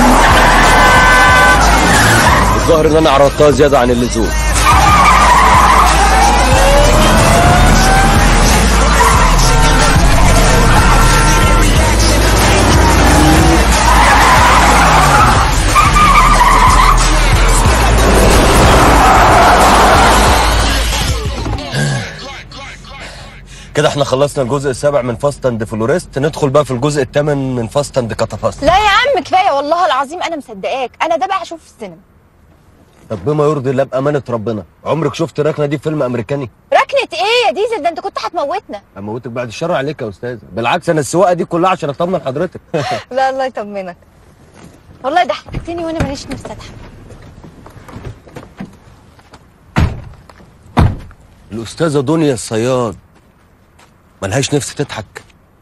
الظاهر ان انا عرضتها زياده عن اللزوم كده احنا خلصنا الجزء السابع من فاست اند فلوريست ندخل بقى في الجزء الثامن من فاست اند كاتافاست لا يا عم كفايه والله العظيم انا مصدقاك انا ده بقى هشوفه في السينما طب بما يرضي الله بامانه ربنا عمرك شفت الركنه دي في فيلم امريكاني ركنه ايه يا ديزل ده انت كنت هتموتنا اموتك بعد الشر عليك يا استاذه بالعكس انا السواقه دي كلها عشان اطمن حضرتك لا الله يطمنك والله ضحكتني وانا ماليش نفسي اضحك الاستاذه دنيا الصياد ملهاش نفس تضحك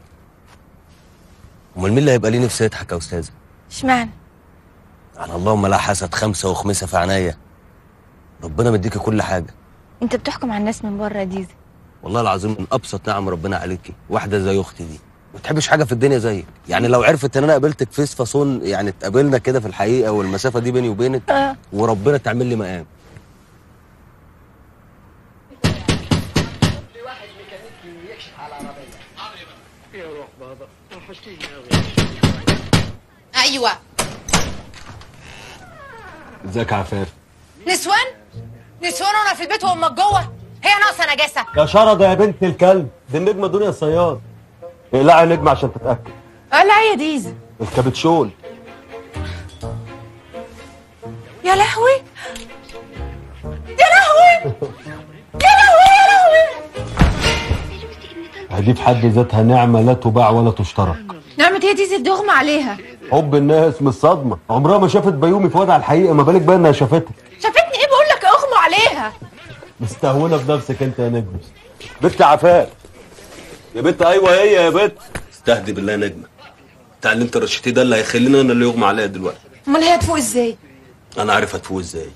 امال مين اللي هيبقى ليه نفس يضحك يا استاذه اشمعنى على اللهم لا حسد خمسه وخمسه في عينيا ربنا مديكي كل حاجه انت بتحكم على الناس من بره يا ديزل والله العظيم من ابسط نعم ربنا عليكي واحده زي اختي دي ما تحبش حاجه في الدنيا زيك يعني لو عرفت ان انا قابلتك فيس فاصون يعني اتقابلنا كده في الحقيقه والمسافه دي بيني وبينك اه وربنا تعمل لي مقام ايوه ازيك يا عفاف نسوان نسوان وانا في البيت وامك جوه هي ناقصه نجاسه يا شرده يا بنت الكلب دي النجمه دنيا الصياد اقلعي يا نجمه عشان تتاكد لا يا ديزل الكابتشول يا لهوي يا لهوي يا لهوي يا لهوي دي في حد ذاتها نعمه لا تباع ولا تشترك نعمة ايه ديزل دي اغمى عليها حب الناس من الصدمه عمرها ما شافت بيومي في وضع الحقيقه ما بالك بقى انها شافتك شافتني ايه بقول لك اغمى عليها مستهونه بنفسك انت يا نجم بنت عفاف يا بنت ايوه هي يا بنت استهدي بالله يا نجمه بتاع اللي انت رشيتيه ده اللي هيخليني انا اللي يغمى عليا دلوقتي امال هي هتفوق ازاي انا عارف هتفوق ازاي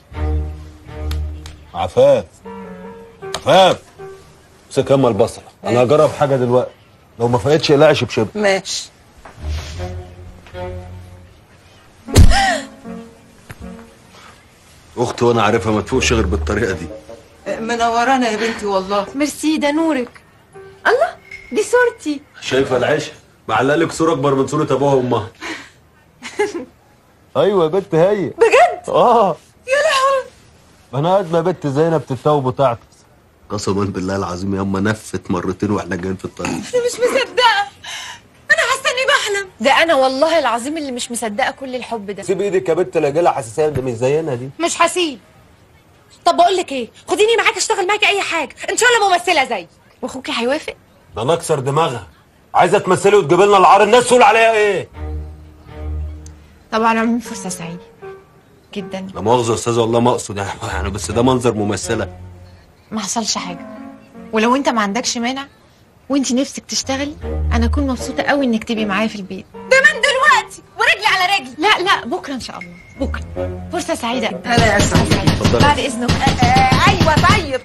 عفاف عفاف امسك يما البصله انا هجرب حاجه دلوقتي لو ما فقتش اقلعي شبشب ماشي اختي وانا عارفها ما تفوقش غير بالطريقه دي منورانا يا بنتي والله ميرسي ده نورك الله دي صورتي شايفه العيشه معلق لك صوره اكبر من صوره ابوها وامها ايوه يا بنت هي بجد اه يا لهوي انا قد ما بنت زينب تتوب وتعطس قسما بالله العظيم ياما نفت مرتين واحنا جايين في الطريق انا مش مصدقه انا حاسه اني بحلم ده انا والله العظيم اللي مش مصدقه كل الحب ده سيب ايدك يا بنت لا جالها حساسيه ده مش زينا دي مش هسيب طب بقول لك ايه خديني معاك اشتغل معاكي اي حاجه ان شاء الله ممثله زي واخوكي هيوافق ده انا اكسر دماغها عايزه تمثلي وتجيب لنا العار الناس تقول عليها ايه طبعا عموما فرصه سعيده جدا لا مؤاخذه يا استاذه والله ما اقصد يعني يعني بس ده منظر ممثله ما حصلش حاجه ولو انت ما عندكش مانع وانت نفسك تشتغلي انا اكون مبسوطه قوي انك تبقي معايا في البيت ده من دلوقتي ورجلي على رجلي لا لا بكره ان شاء الله بكره فرصه سعيده انا يا اتفضلي. بعد اذنك آه، آه، ايوه طيب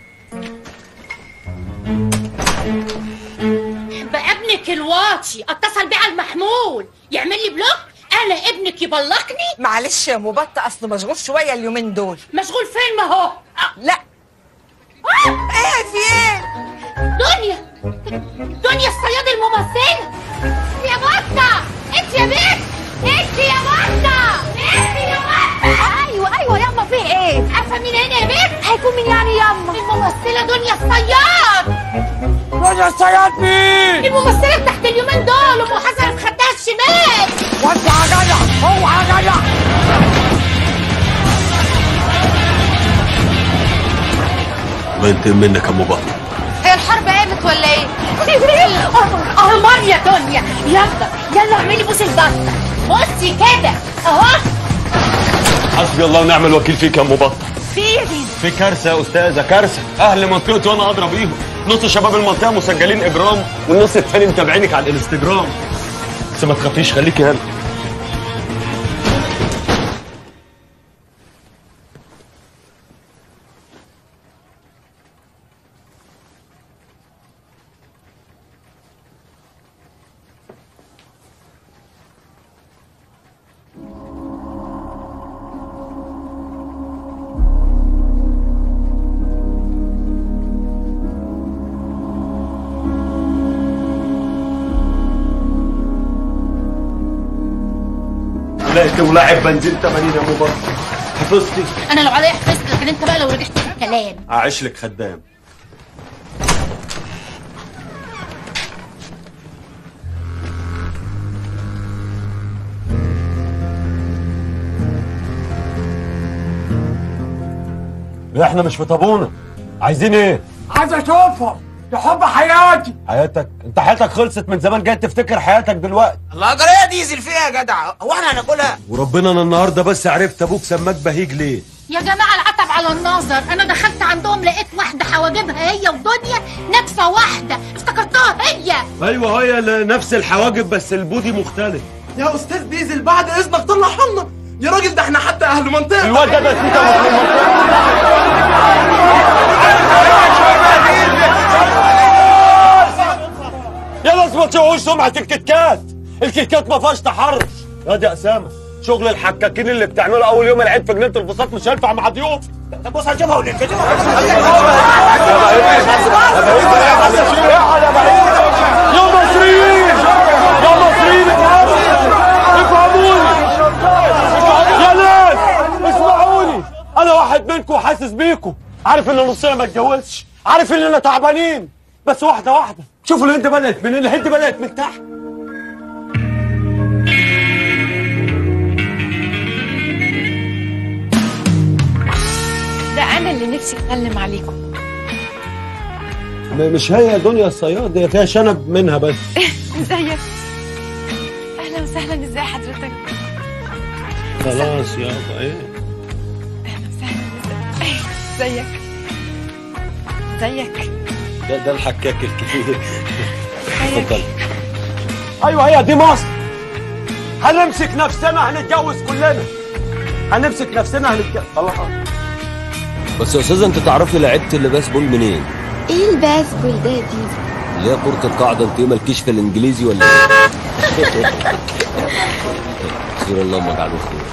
بقى ابنك الواطي اتصل بيه على المحمول يعمل لي بلوك انا ابنك يبلقني معلش يا مبطة اصل مشغول شويه اليومين دول مشغول فين ما هو لا ايه في ايه دنيا دنيا الصياد الممثلة يا بطة انت يا بنت انت يا بطة انت يا بطة ايوه ايوه ياما في ايه عارفة مين هنا يا بنت هيكون مين يعني ياما الممثلة دنيا الصياد دنيا الصياد مين الممثلة بتاعت اليومين دول ام حسن في خدها الشمال وسع يا جدع اوعى يا جدع الله ينتقم منك يا ام بطل هي الحرب قامت ولا ايه؟ قمر يا دنيا يلا يلا اعملي بوس البطة بصي كده اهو حسبي الله ونعم الوكيل فيك يا ام بطل في ايه يا دي؟ في كارثه يا استاذه كارثه اهل منطقتي وانا ادرى بيهم نص شباب المنطقه مسجلين اجرام والنص التاني متابعينك على الانستجرام بس ما تخافيش خليكي هنا لقيت ولاعب بنزين 80 يا ام بطل حفظتي انا لو عليا حفظت لكن انت بقى لو رجعت في الكلام اعيش لك خدام احنا مش في طابونه عايزين ايه عايز اشوفهم يا حب حياتي حياتك انت حياتك خلصت من زمان جاي تفتكر حياتك دلوقتي الله جرايه ديزل فيها يا جدع هو احنا هناكلها وربنا انا النهارده بس عرفت ابوك سماك بهيج ليه يا جماعة العتب على النظر أنا دخلت عندهم لقيت واحدة حواجبها هي ودنيا نتفة واحدة افتكرتها هي ايوه هي ل- نفس الحواجب بس البودي مختلف يا استاذ ديزل بعد اذنك طلعها لنا يا راجل ده احنا حتى اهل منطقه الواد ده بس يا ناس ما تشوهوش سمعة الكتكات الكتكات ما فيهاش تحرش يا دي اسامه شغل الحكاكين اللي بتعمله اول يوم العيد في جنينه الفسطاط مش هينفع مع ضيوف طب بص هنشوفها وننزل يا مصريين يا مصريين افهموا افهموني يا ناس اسمعوني انا واحد منكم حاسس بيكم عارف ان نصنا ما اتجوزش عارف اننا تعبانين بس واحده واحده شوفوا الهند بدات منين الهند بدات من تحت ده انا اللي نفسي اتكلم عليكم م- مش هي دنيا الصياد هي فيها شنب منها بس ازيك اهلا وسهلا ازاي حضرتك خلاص يابا ايه ازيك ازيك ده ده الحكاك الكبير اتفضل ايوه هي دي مصر هنمسك نفسنا هنتجوز كلنا هنمسك نفسنا هنتجوز خلاص بس يا استاذ انت تعرفي لعبت اللباس بول منين؟ ايه الباسبول ده دي اللي هي كرة القاعدة انت مالكيش في الانجليزي ولا ايه؟ خير اللهم اجعله خير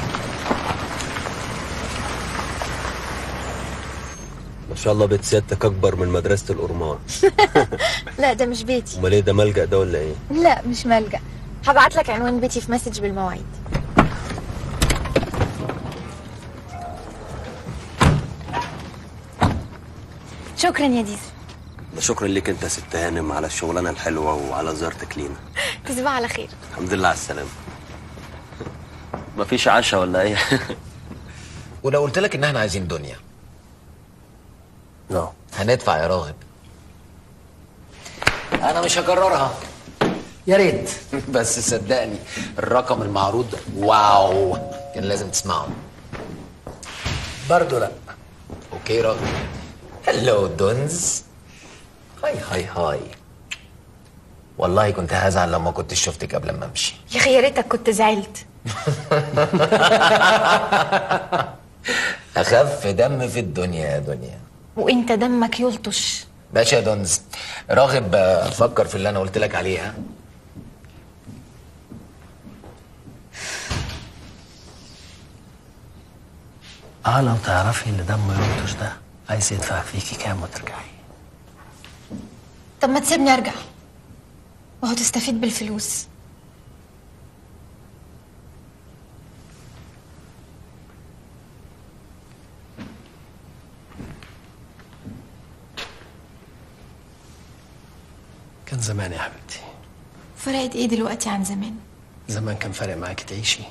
ما شاء الله بيت سيادتك اكبر من مدرسة الأورمان لا ده مش بيتي امال ايه ده ملجأ ده ولا ايه؟ لا مش ملجأ هبعت لك عنوان بيتي في مسج بالمواعيد شكرا يا ديزل ده شكرا ليك انت يا ست هانم على الشغلانة الحلوة وعلى زيارتك لينا تصبح على خير الحمد لله على السلامة مفيش عشاء ولا ايه؟ ولو قلت لك ان احنا عايزين دنيا لا هندفع يا راغب انا مش هكررها يا ريت بس صدقني الرقم المعروض واو كان لازم تسمعه برضه لا اوكي راغب هلو دونز هاي هاي هاي والله كنت هزعل لما كنت شفتك قبل ما امشي يا اخي يا ريتك كنت زعلت اخف دم في الدنيا يا دنيا وانت دمك يلطش باشا يا دونز راغب آه، فكر في اللي انا قلت لك عليها اه لو تعرفي ان دم يلطش ده عايز يدفع فيكي كام وترجعي طب ما تسيبني ارجع وهو تستفيد بالفلوس كان زمان يا حبيبتي فرقت ايه دلوقتي عن زمان زمان كان فارق معاكي تعيشي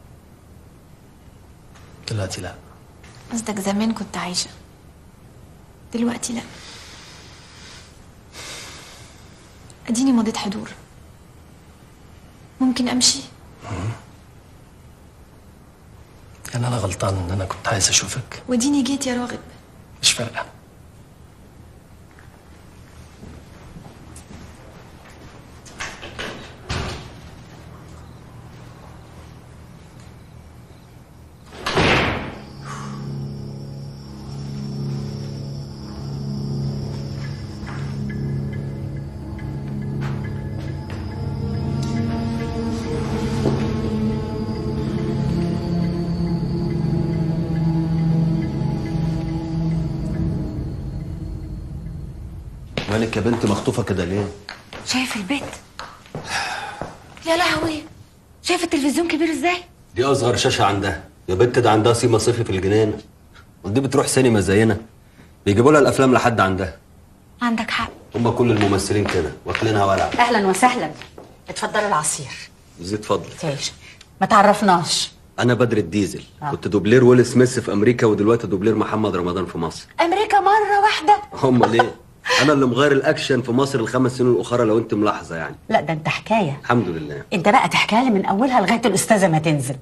دلوقتي لا قصدك زمان كنت عايشة دلوقتي لا اديني مضيت حضور ممكن امشي كان انا غلطان ان انا كنت عايز اشوفك وديني جيت يا راغب مش فارقه مالك يا بنت مخطوفة كده ليه؟ شايف البيت يا لهوي شايف التلفزيون كبير ازاي دي أصغر شاشة عندها يا بنت ده عندها سيما صيفي في الجنينة ودي بتروح سينما زينا بيجيبوا لها الأفلام لحد عندها عندك حق هم كل الممثلين كده واكلينها ولع اهلا وسهلا اتفضلوا العصير زيد فضل تعيش ما تعرفناش أنا بدر الديزل كنت دوبلير ويل سميث في أمريكا ودلوقتي دوبلير محمد رمضان في مصر امريكا مره واحده هم ليه؟ انا اللي مغير الاكشن في مصر الخمس سنين الاخرى لو انت ملاحظه يعني لا ده انت حكايه الحمد لله انت بقى تحكيها لي من اولها لغايه الاستاذه ما تنزل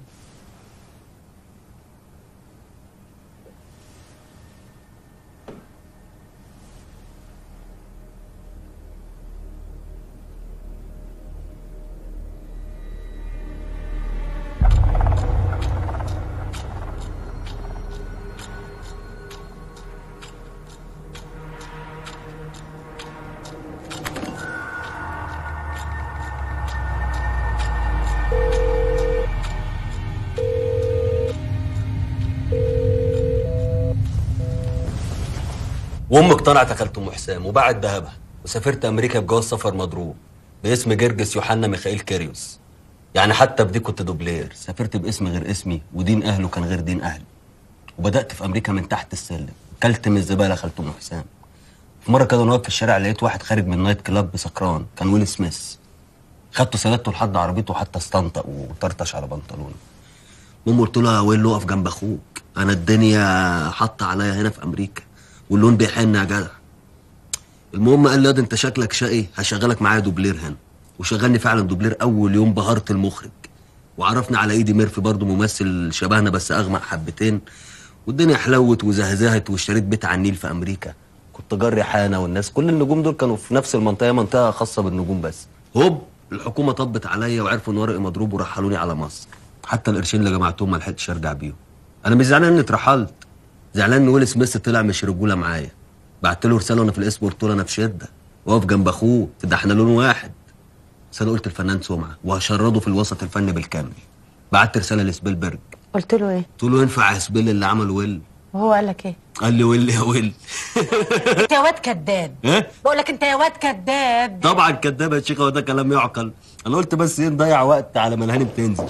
وامك طلعت اكلت ام حسام وباعت ذهبها وسافرت امريكا بجواز سفر مضروب باسم جرجس يوحنا ميخائيل كيريوس يعني حتى بدي كنت دوبلير سافرت باسم غير اسمي ودين اهله كان غير دين اهلي وبدات في امريكا من تحت السلم كلت من الزباله خالته ام حسام في مره كده وانا واقف في الشارع لقيت واحد خارج من نايت كلاب سكران كان ويل سميث خدته سندته لحد عربيته وحتى استنطق وطرطش على بنطلونه المهم قلت له يا ويل اقف جنب اخوك انا الدنيا حاطه عليا هنا في امريكا واللون بيحن يا جدع المهم قال لي ياض انت شكلك شقي هشغلك معايا دوبلير هنا وشغلني فعلا دوبلير اول يوم بهرت المخرج وعرفنا على ايدي ميرفي برضه ممثل شبهنا بس اغمق حبتين والدنيا حلوت وزهزهت واشتريت بيت على النيل في امريكا كنت جري حانه والناس كل النجوم دول كانوا في نفس المنطقه منطقه خاصه بالنجوم بس هوب الحكومه طبت عليا وعرفوا ان ورقي مضروب ورحلوني على مصر حتى القرشين اللي جمعتهم ما لحقتش ارجع بيهم انا مش زعلان اني اترحلت زعلان ان ويل سميث طلع مش رجوله معايا بعت له رساله وانا في الاسم قلت له انا في شده واقف جنب اخوه ده احنا لون واحد بس انا قلت الفنان سمعه وهشرده في الوسط الفني بالكامل بعت رساله لسبيلبرج قلت له ايه قلت له ينفع يا سبيل اللي عمل ويل وهو قال لك ايه قال لي ويل يا ويل انت يا واد كذاب ايه بقول لك انت يا واد كذاب طبعا كداب يا شيخه وده كلام يعقل انا قلت بس ايه نضيع وقت على ما الهاني بتنزل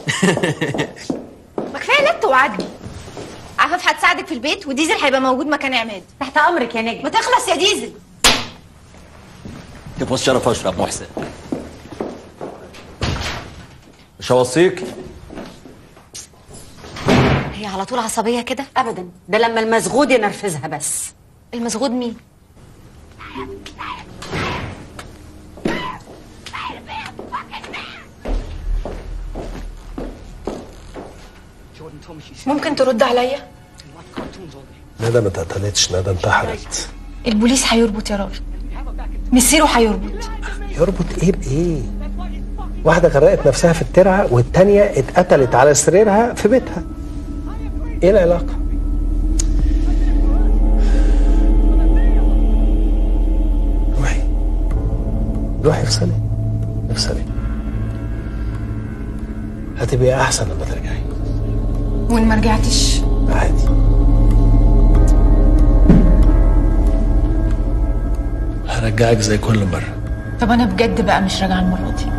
ما كفايه لت وعدني عفاف هتساعدك في البيت وديزل هيبقى موجود مكان عماد تحت امرك يا نجم ما تخلص يا ديزل تفوز شرف اشرب محسن مش هوصيك هي على طول عصبيه كده ابدا ده لما المسغود ينرفزها بس المسغود مين ممكن ترد عليا ندى ما اتقتلتش ندى انتحرت البوليس هيربط يا راجل مسيره هيربط يربط ايه بايه واحدة غرقت نفسها في الترعة والتانية اتقتلت على سريرها في بيتها ايه العلاقة؟ روحي روحي افصلي افصلي هتبقي احسن لما ترجعي وان ما رجعتش عادي هرجعك زي كل مرة طب انا بجد بقى مش راجعه المره دي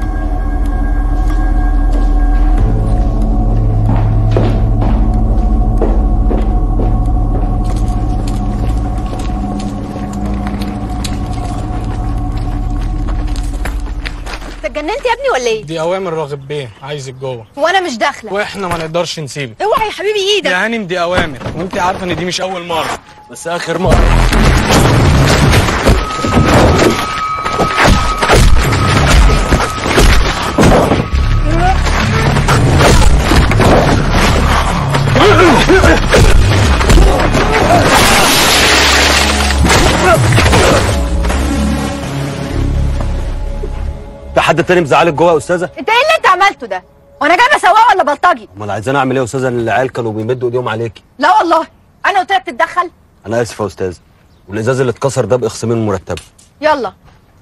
انت اتجننت يا ابني ولا ايه دي اوامر راغب بيه عايزك جوه وانا مش داخله واحنا ما نقدرش نسيبك اوعى يا حبيبي ايدك يا هانم دي اوامر وانت عارفه ان دي مش اول مره بس اخر مره في حد تاني مزعلك جوه يا استاذه انت ايه اللي انت عملته ده وانا جايبه سواق ولا بلطجي امال عايزاني اعمل ايه يا استاذه العيال كانوا بيمدوا ايديهم عليكي لا والله انا قلت لك تتدخل انا اسف يا استاذ والازاز اللي اتكسر ده باخصامين مرتبه يلا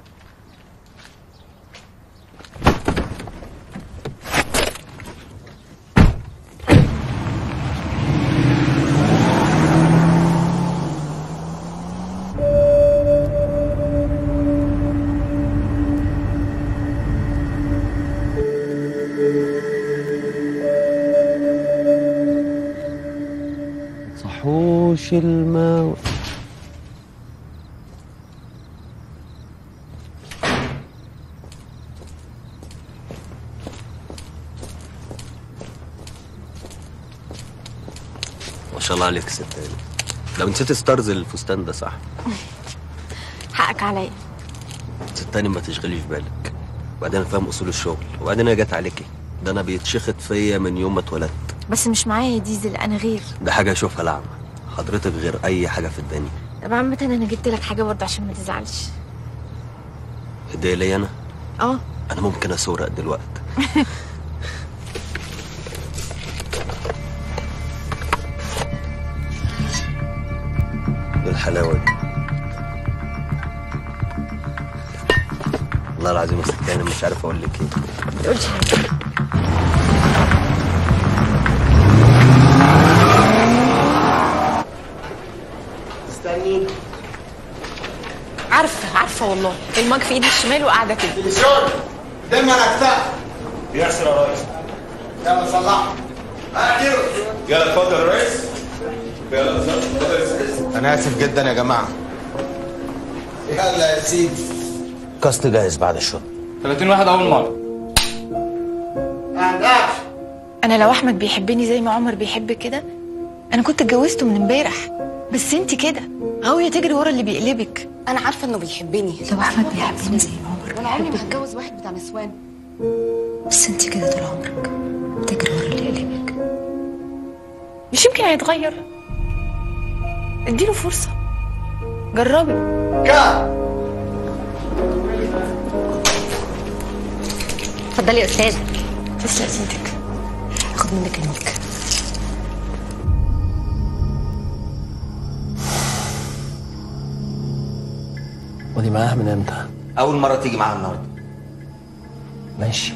صحوش الماء ما شاء الله عليك يا ست هاني. لو نسيت ستارز الفستان ده صح حق حقك عليا صدقني ما تشغليش بالك وبعدين أنا فاهم اصول الشغل وبعدين انا جت عليكي ده انا بيتشخط فيا من يوم ما اتولدت بس مش معايا يا ديزل انا غير ده حاجه اشوفها لعمة حضرتك غير اي حاجه في الدنيا طب عامة انا جبت لك حاجة برضه عشان ما تزعلش هديه ليا انا اه انا ممكن اسورق دلوقتي إيه الحلاوه دي والله العظيم يا ستي انا مش عارف اقول لك ايه ما تقولش حاجة استني عارفة عارفة والله الماج في ايدي الشمال وقاعدة كده تلفزيون دم على كتاف ياسر يا ريس يلا صلح احكيله يلا اتفضل يا ريس يلا اتفضل يا ريس انا اسف جدا يا جماعه يلا يا سيدي كاست جاهز بعد الشغل 30 واحد اول مره انا لو احمد بيحبني زي ما عمر بيحب كده انا كنت اتجوزته من امبارح بس انت كده غاوية تجري ورا اللي بيقلبك انا عارفه انه بيحبني لو احمد بيحبني زي ما عمر وانا عمري ما هتجوز واحد بتاع نسوان بس انت كده طول عمرك تجري ورا اللي يقلبك مش يمكن هيتغير اديله فرصة جربي اتفضلي يا استاذه تسلق ايدك اخد منك الملك ودي معاها من امتى؟ اول مره تيجي معاها النهارده ماشي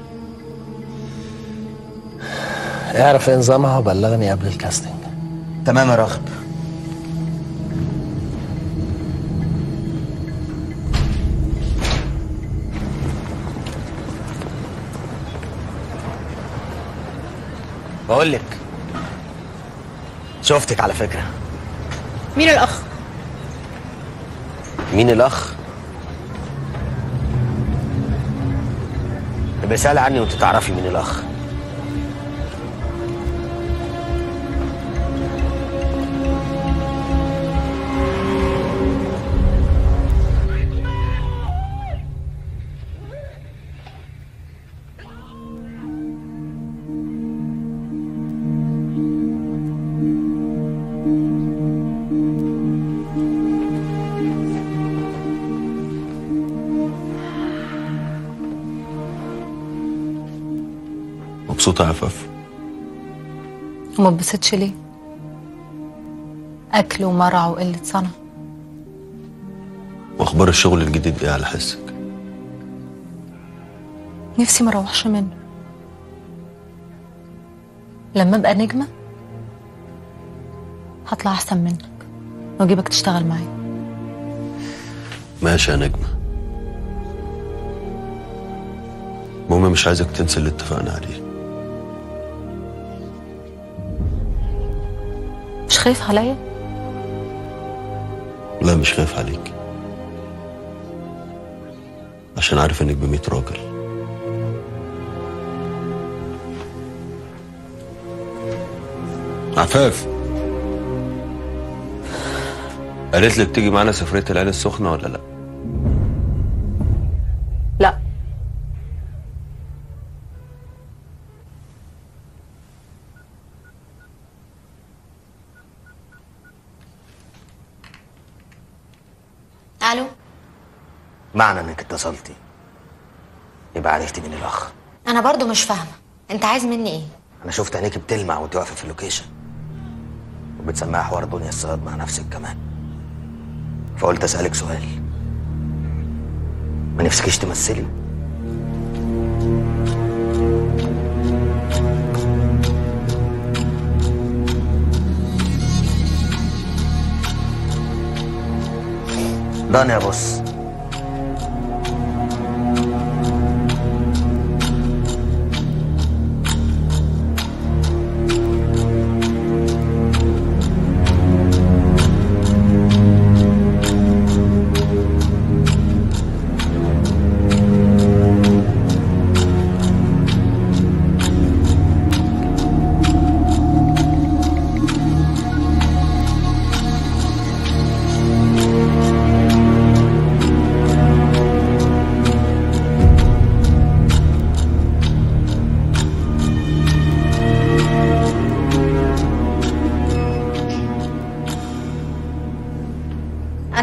اعرف ايه نظامها وبلغني قبل الكاستنج تمام يا راغب بقول لك شفتك على فكره مين الاخ مين الاخ؟ يبقى سأل عني وانت تعرفي مين الاخ مبسوطه يا عفاف وما اتبسطش ليه اكل ومرع وقله صنع واخبار الشغل الجديد ايه على حسك نفسي ما اروحش منه لما ابقى نجمه هطلع احسن منك واجيبك تشتغل معايا ماشي يا نجمه المهم مش عايزك تنسى اللي اتفقنا عليه مش خايف عليا لا مش خايف عليك عشان عارف انك بميت راجل عفاف قالت لك تيجي معانا سفرية العين السخنة ولا لا؟ لا الو معنى انك اتصلتي يبقى عرفتي مين الاخ انا برضو مش فاهمه انت عايز مني ايه انا شفت عينيك بتلمع وانت واقفه في اللوكيشن وبتسمعي حوار دنيا الصياد مع نفسك كمان فقلت اسالك سؤال ما نفسكيش تمثلي دان يا بص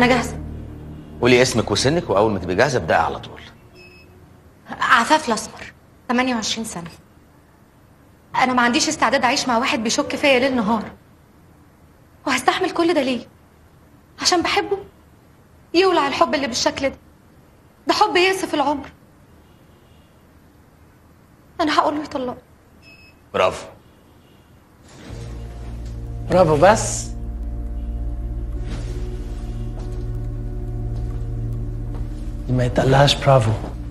انا جاهزه قولي اسمك وسنك واول ما تبقي جاهزه ابدأي على طول عفاف الاسمر 28 سنه انا ما عنديش استعداد اعيش مع واحد بيشك فيا ليل نهار وهستحمل كل ده ليه عشان بحبه يولع الحب اللي بالشكل ده ده حب يأسف العمر انا هقول له يطلقني برافو برافو بس دي ما يتقلهاش برافو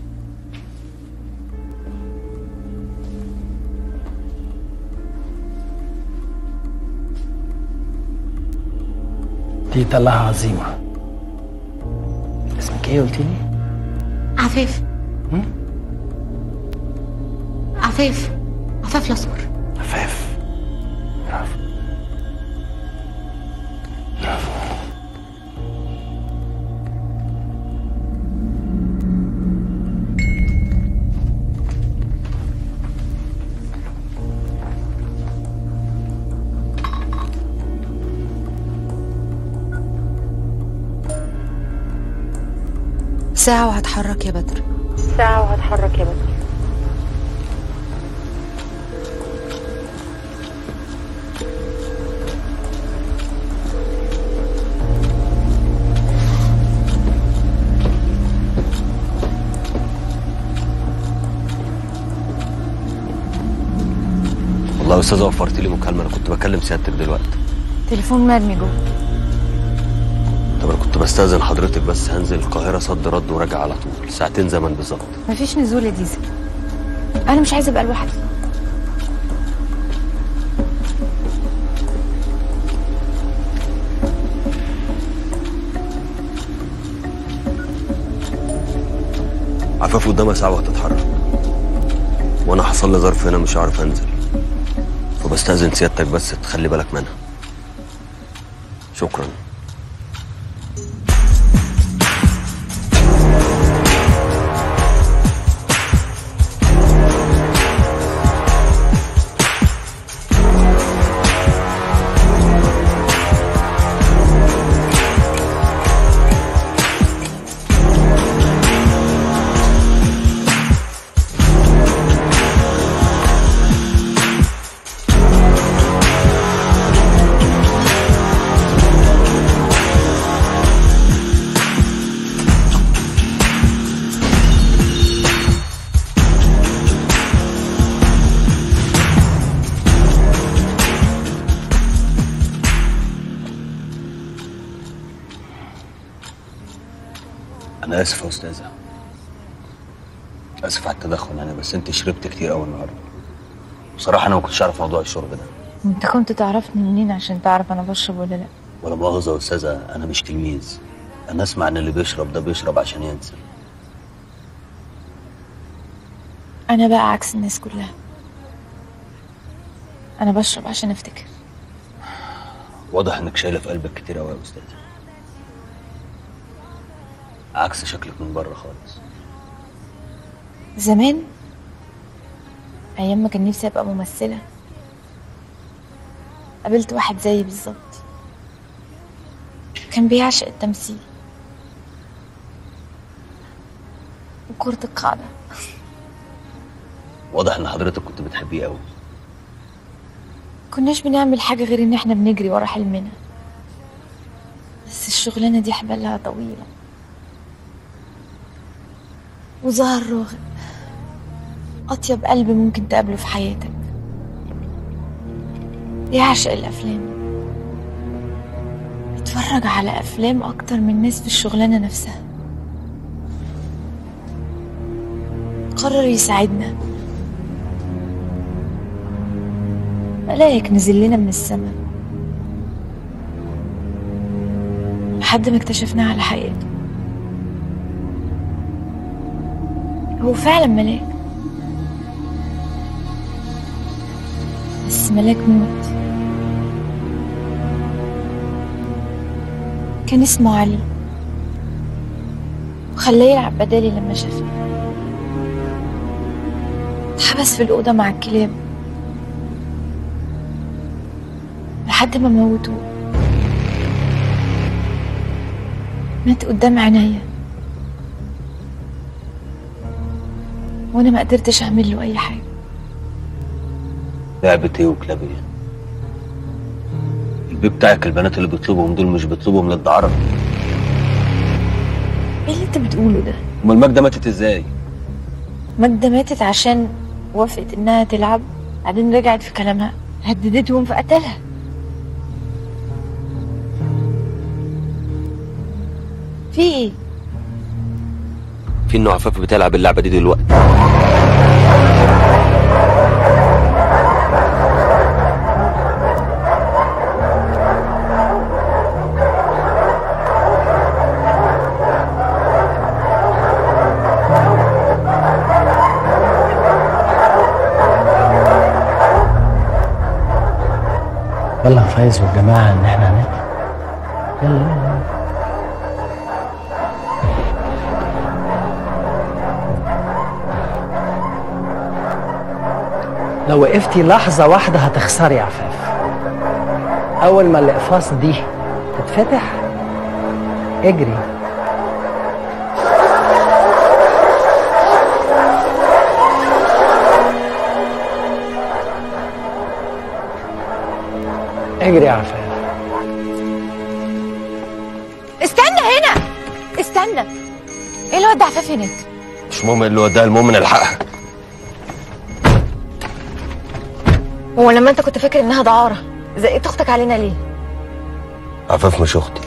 دي يتقلها عظيمة اسمك ايه قلتي لي؟ عفاف عفاف عفاف الاسمر عفاف برافو برافو ساعة وهتحرك يا بدر ساعة وهتحرك يا بدر والله يا استاذه وفرت لي مكالمه انا كنت بكلم سيادتك دلوقتي تليفون مرمي جوه طب انا كنت بستاذن حضرتك بس هنزل القاهره صد رد وراجع على طول ساعتين زمن بالظبط مفيش نزول يا ديزل انا مش عايزه ابقى لوحدي عفاف قدامها ساعه وهتتحرك وانا حصل لي ظرف هنا مش هعرف انزل فبستاذن سيادتك بس تخلي بالك منها شكرا انا اسف يا استاذه اسف على التدخل انا بس انت شربت كتير قوي النهارده بصراحه انا ما كنتش اعرف موضوع الشرب ده انت كنت تعرفني منين عشان تعرف انا بشرب ولا لا ولا مؤاخذه يا استاذه انا مش تلميذ انا اسمع ان اللي بيشرب ده بيشرب عشان ينسى انا بقى عكس الناس كلها انا بشرب عشان افتكر واضح انك شايله في قلبك كتير قوي يا استاذه عكس شكلك من بره خالص زمان ايام ما كان نفسي ابقى ممثله قابلت واحد زيي بالظبط كان بيعشق التمثيل وكرة القاعدة واضح ان حضرتك كنت بتحبيه قوي كناش بنعمل حاجة غير ان احنا بنجري ورا حلمنا بس الشغلانة دي حبالها طويلة وظهر راغب أطيب قلب ممكن تقابله في حياتك يعشق الأفلام يتفرج على أفلام أكتر من ناس في الشغلانة نفسها قرر يساعدنا ملاك نزل لنا من السماء لحد ما اكتشفناه على حقيقته هو فعلا ملاك بس ملاك موت كان اسمه علي وخلاه يلعب بدالي لما شافني اتحبس في الأوضة مع الكلاب لحد ما موتوه مات قدام عينيا وانا ما قدرتش اعمل له اي حاجه لعبة ايه وكلاب ايه؟ البيت بتاعك البنات اللي بيطلبهم دول مش بيطلبهم للدعارة ايه اللي انت بتقوله ده امال ماجدة ماتت ازاي؟ ماجدة ماتت عشان وافقت انها تلعب بعدين رجعت في كلامها هددتهم فقتلها في ايه في انه عفاف بتلعب اللعبة دي دلوقتي بلغ فايز والجماعة إن إحنا هناك يلا يلا لو وقفتي لحظة واحدة هتخسري يا عفاف أول ما الإقفاص دي تتفتح اجري اجري يا عفاف استنى هنا استنى ايه الواد ده عفاف هناك مش مهم اللي هو ده المهم نلحقها هو لما انت كنت فاكر انها دعاره زقيت اختك علينا ليه عفاف مش اختي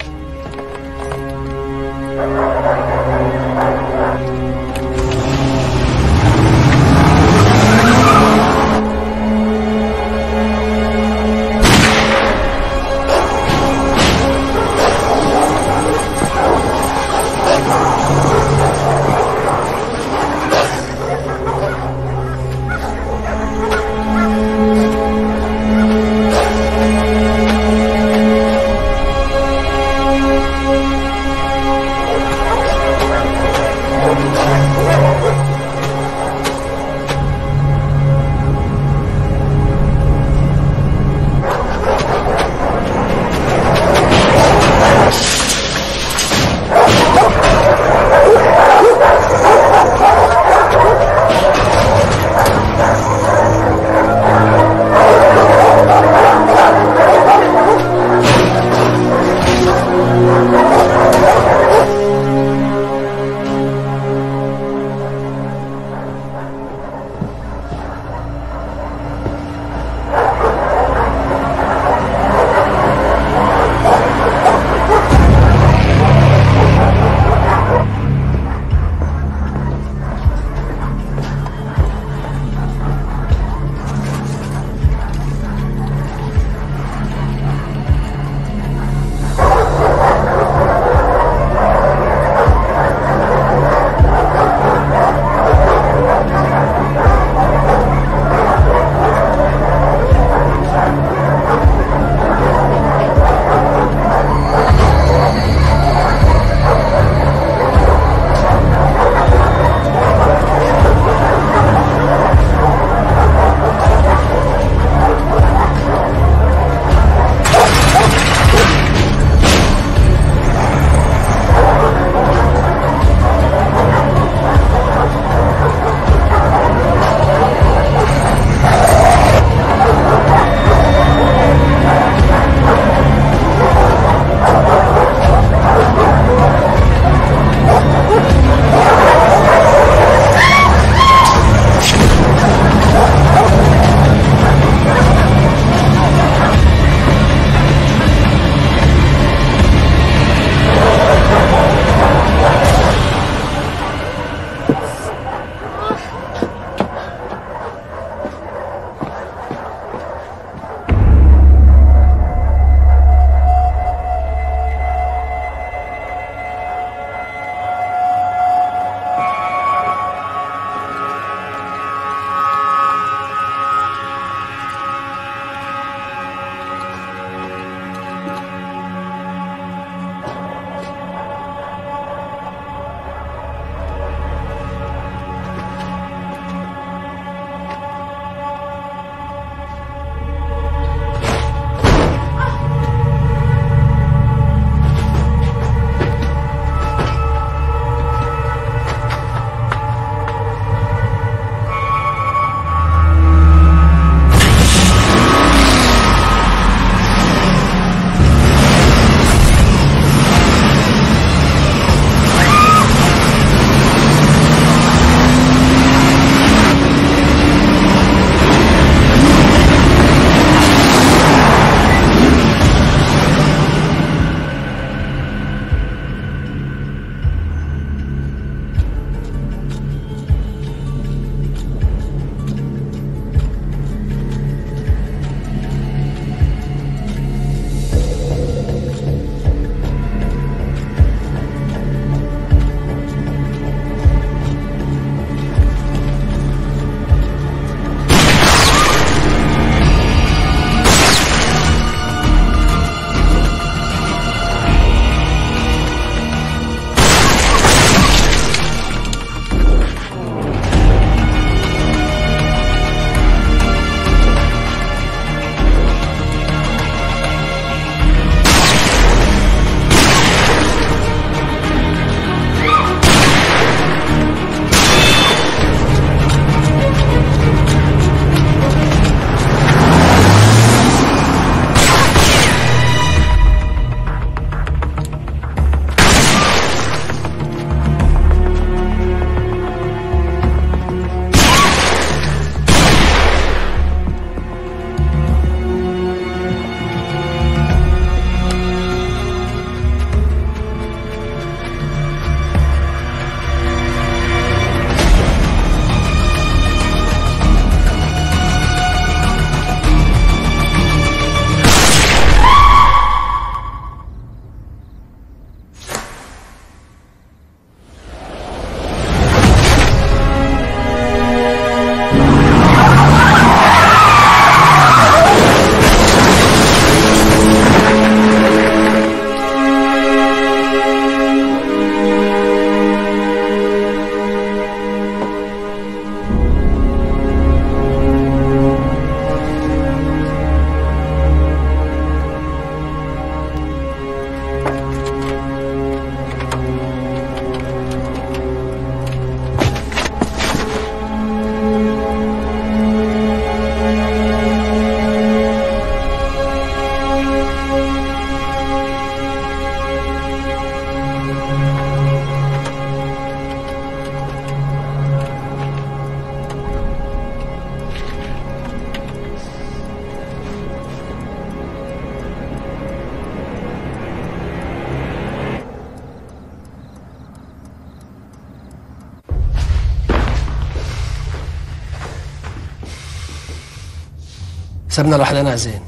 سيبنا لوحدنا يا زين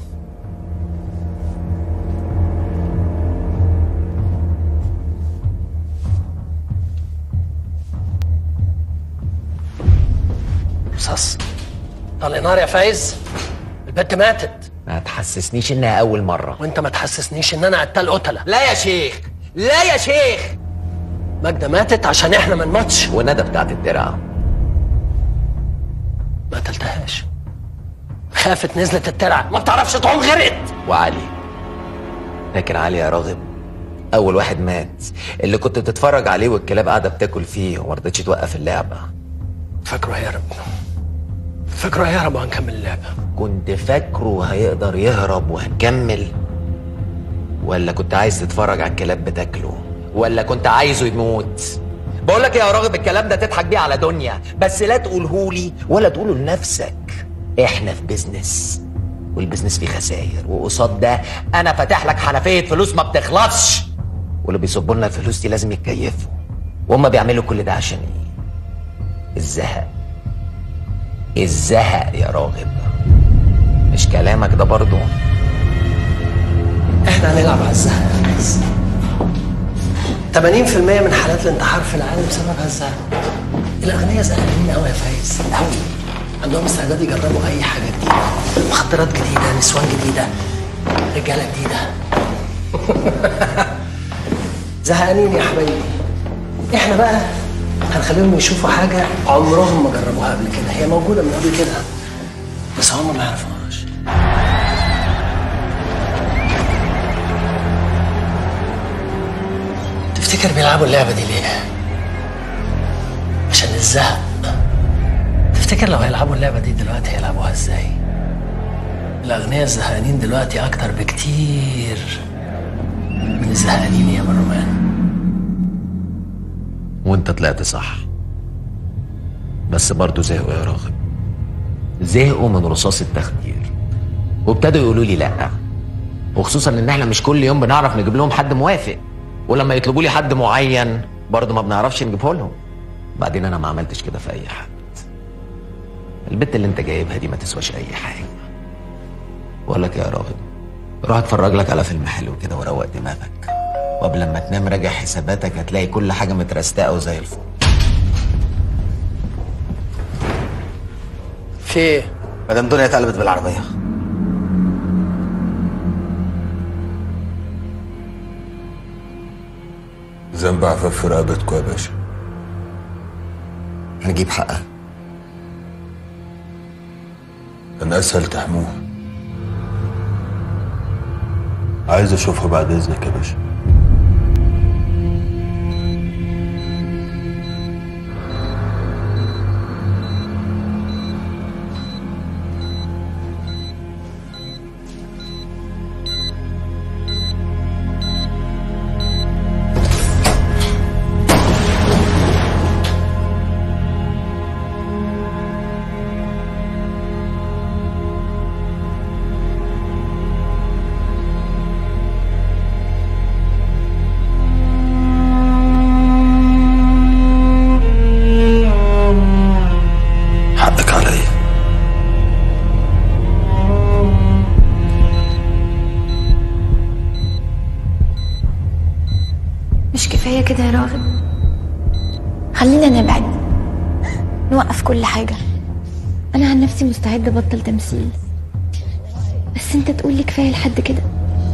صص طلع نار يا فايز البنت ماتت ما تحسسنيش انها اول مره وانت ما تحسسنيش ان انا قتال قتله لا يا شيخ لا يا شيخ ماجدة ماتت عشان احنا ما نموتش وندى بتاعت الدرع ما قتلتهاش خافت نزلت الترعه ما بتعرفش تعوم غرقت وعلي لكن علي يا راغب اول واحد مات اللي كنت بتتفرج عليه والكلاب قاعده بتاكل فيه وما رضتش توقف اللعبه فاكره هيهرب فاكره هيهرب وهنكمل اللعبه كنت فاكره هيقدر يهرب وهنكمل ولا كنت عايز تتفرج على الكلاب بتاكله ولا كنت عايزه يموت بقول لك يا راغب الكلام ده تضحك بيه على دنيا بس لا تقولهولي ولا تقوله لنفسك احنا في بيزنس والبيزنس فيه خساير وقصاد ده انا فاتح لك حنفيه فلوس ما بتخلصش واللي بيصبوا لنا الفلوس دي لازم يتكيفوا وهم بيعملوا كل ده عشان ايه الزهق الزهق يا راغب مش كلامك ده برضه احنا هنلعب على الزهق يا فايز 80% من حالات الانتحار في العالم سببها الزهق الاغنياء زهقانين قوي يا فايز قوي عندهم استعداد يجربوا اي حاجه جديده مخدرات جديده نسوان جديده رجاله جديده زهقانين يا حبايبي احنا بقى هنخليهم يشوفوا حاجه عمرهم ما جربوها قبل كده هي موجوده من قبل كده بس هم ما يعرفوهاش تفتكر بيلعبوا اللعبه دي ليه عشان الزهق تفتكر لو هيلعبوا اللعبه دي دلوقتي هيلعبوها ازاي الاغنياء الزهقانين دلوقتي اكتر بكتير من الزهقانين يا مروان وانت طلعت صح بس برضه زهقوا يا راغب زهقوا من رصاص التخدير وابتدوا يقولوا لي لا وخصوصا ان احنا مش كل يوم بنعرف نجيب لهم حد موافق ولما يطلبوا لي حد معين برضه ما بنعرفش نجيبه لهم بعدين انا ما عملتش كده في اي حد البت اللي انت جايبها دي ما تسواش اي حاجه بقول لك يا راغب روح اتفرج لك على فيلم حلو كده وروق دماغك وقبل ما تنام راجع حساباتك هتلاقي كل حاجه مترستقه وزي الفل في ايه؟ مدام دنيا اتقلبت بالعربيه ذنب عفاف في رقبتكم يا باشا هنجيب حقها كان اسهل تحموها عايز اشوفها بعد اذنك يا باشا حقك عليا مش كفاية كده يا راغب خلينا نبعد نوقف كل حاجة أنا عن نفسي مستعدة أبطل تمثيل بس أنت تقول لي كفاية لحد كده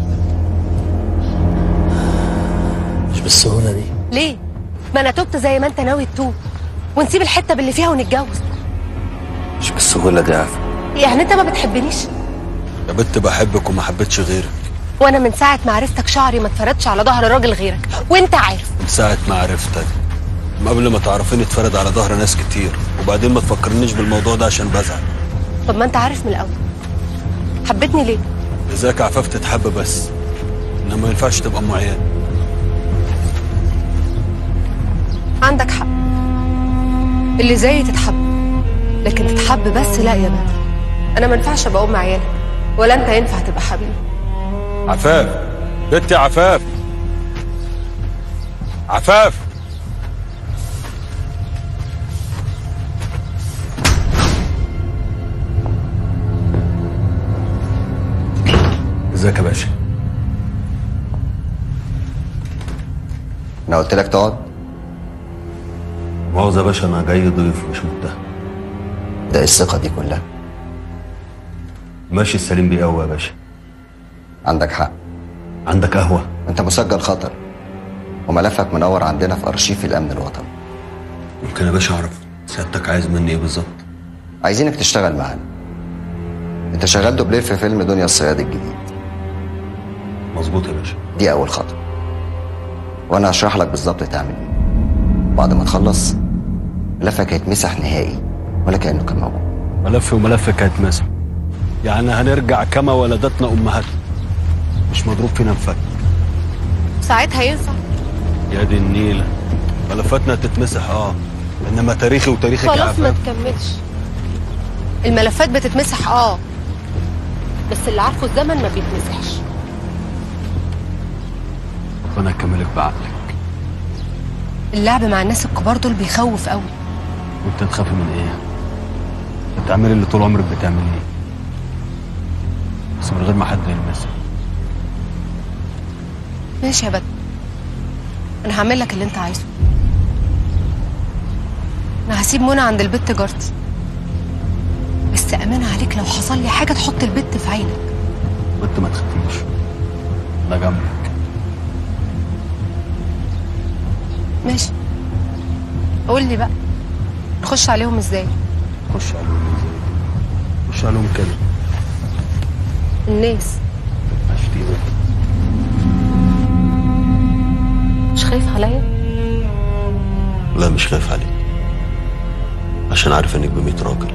مش بالسهوله دي ليه؟ ما انا تبت زي ما انت ناوي تتوب ونسيب الحته باللي فيها ونتجوز مش بالسهوله دي يا عفاف يعني انت ما بتحبنيش يا بنت بحبك وما حبيتش غيرك وانا من ساعه ما عرفتك شعري ما اتفردش على ظهر راجل غيرك وانت عارف من ساعه ما عرفتك من قبل ما تعرفيني اتفرد على ظهر ناس كتير وبعدين ما تفكرنيش بالموضوع ده عشان بزعل طب ما انت عارف من الاول حبيتني ليه ازيك عفاف تتحب بس انما ما ينفعش تبقى ام عيال عندك حق اللي زيي تتحب لكن تتحب بس لا يا بدر انا ما ينفعش ابقى ام عيالك ولا انت ينفع تبقى حبيبي عفاف بنتي عفاف عفاف انا قلت لك تقعد مؤاخذة يا باشا انا جاي ضيف مش متهم ده إيه الثقه دي كلها ماشي السليم بيه قوي يا باشا عندك حق عندك قهوه انت مسجل خطر وملفك منور عندنا في ارشيف الامن الوطني ممكن يا باشا اعرف سيادتك عايز مني ايه بالظبط عايزينك تشتغل معانا انت شغال دوبلير في فيلم دنيا الصياد الجديد مظبوط يا باشا دي اول خطوه وانا هشرح لك بالظبط تعمل ايه بعد ما تخلص ملفك هيتمسح نهائي ولا كانه كان موجود ملف وملفك هيتمسح يعني هنرجع كما ولدتنا امهاتنا مش مضروب فينا مفك ساعتها ينفع يا دي النيله ملفاتنا هتتمسح اه انما تاريخي وتاريخك يا خلاص ما عفاف تكملش الملفات بتتمسح اه بس اللي عارفه الزمن ما بيتمسحش ربنا يكملك بعقلك اللعب مع الناس الكبار دول بيخوف قوي وانت تخافي من ايه؟ بتعملي اللي طول عمرك بتعمليه بس من غير ما حد يلمسك ماشي يا بدر انا هعمل لك اللي انت عايزه انا هسيب منى عند البت جارتي بس امانه عليك لو حصل لي حاجه تحط البت في عينك وانت ما تخافيش انا جنبك ماشي قول لي بقى نخش عليهم ازاي خش عليهم ازاي خش عليهم كده الناس اشتيمه مش خايف عليا لا مش خايف عليك عشان عارف انك بميت راجل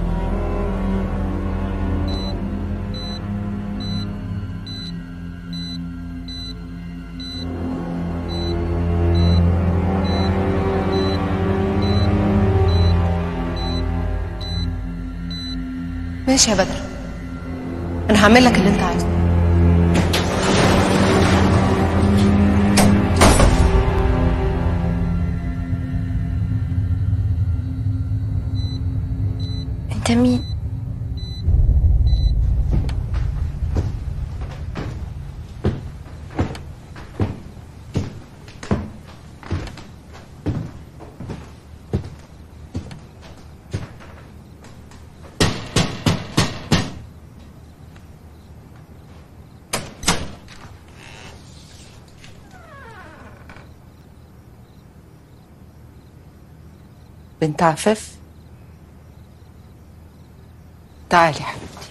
ماشي يا بدر انا هعمل لك اللي انت عايزه انت مين بنت عفاف تعالي يا حبيبتي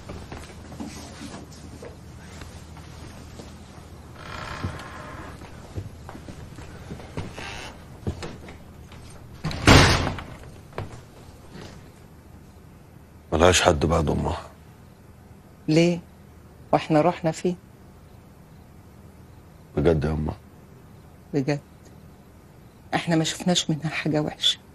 ملهاش حد بعد امها ليه واحنا رحنا فين بجد يا امه بجد احنا ما شفناش منها حاجة وحشة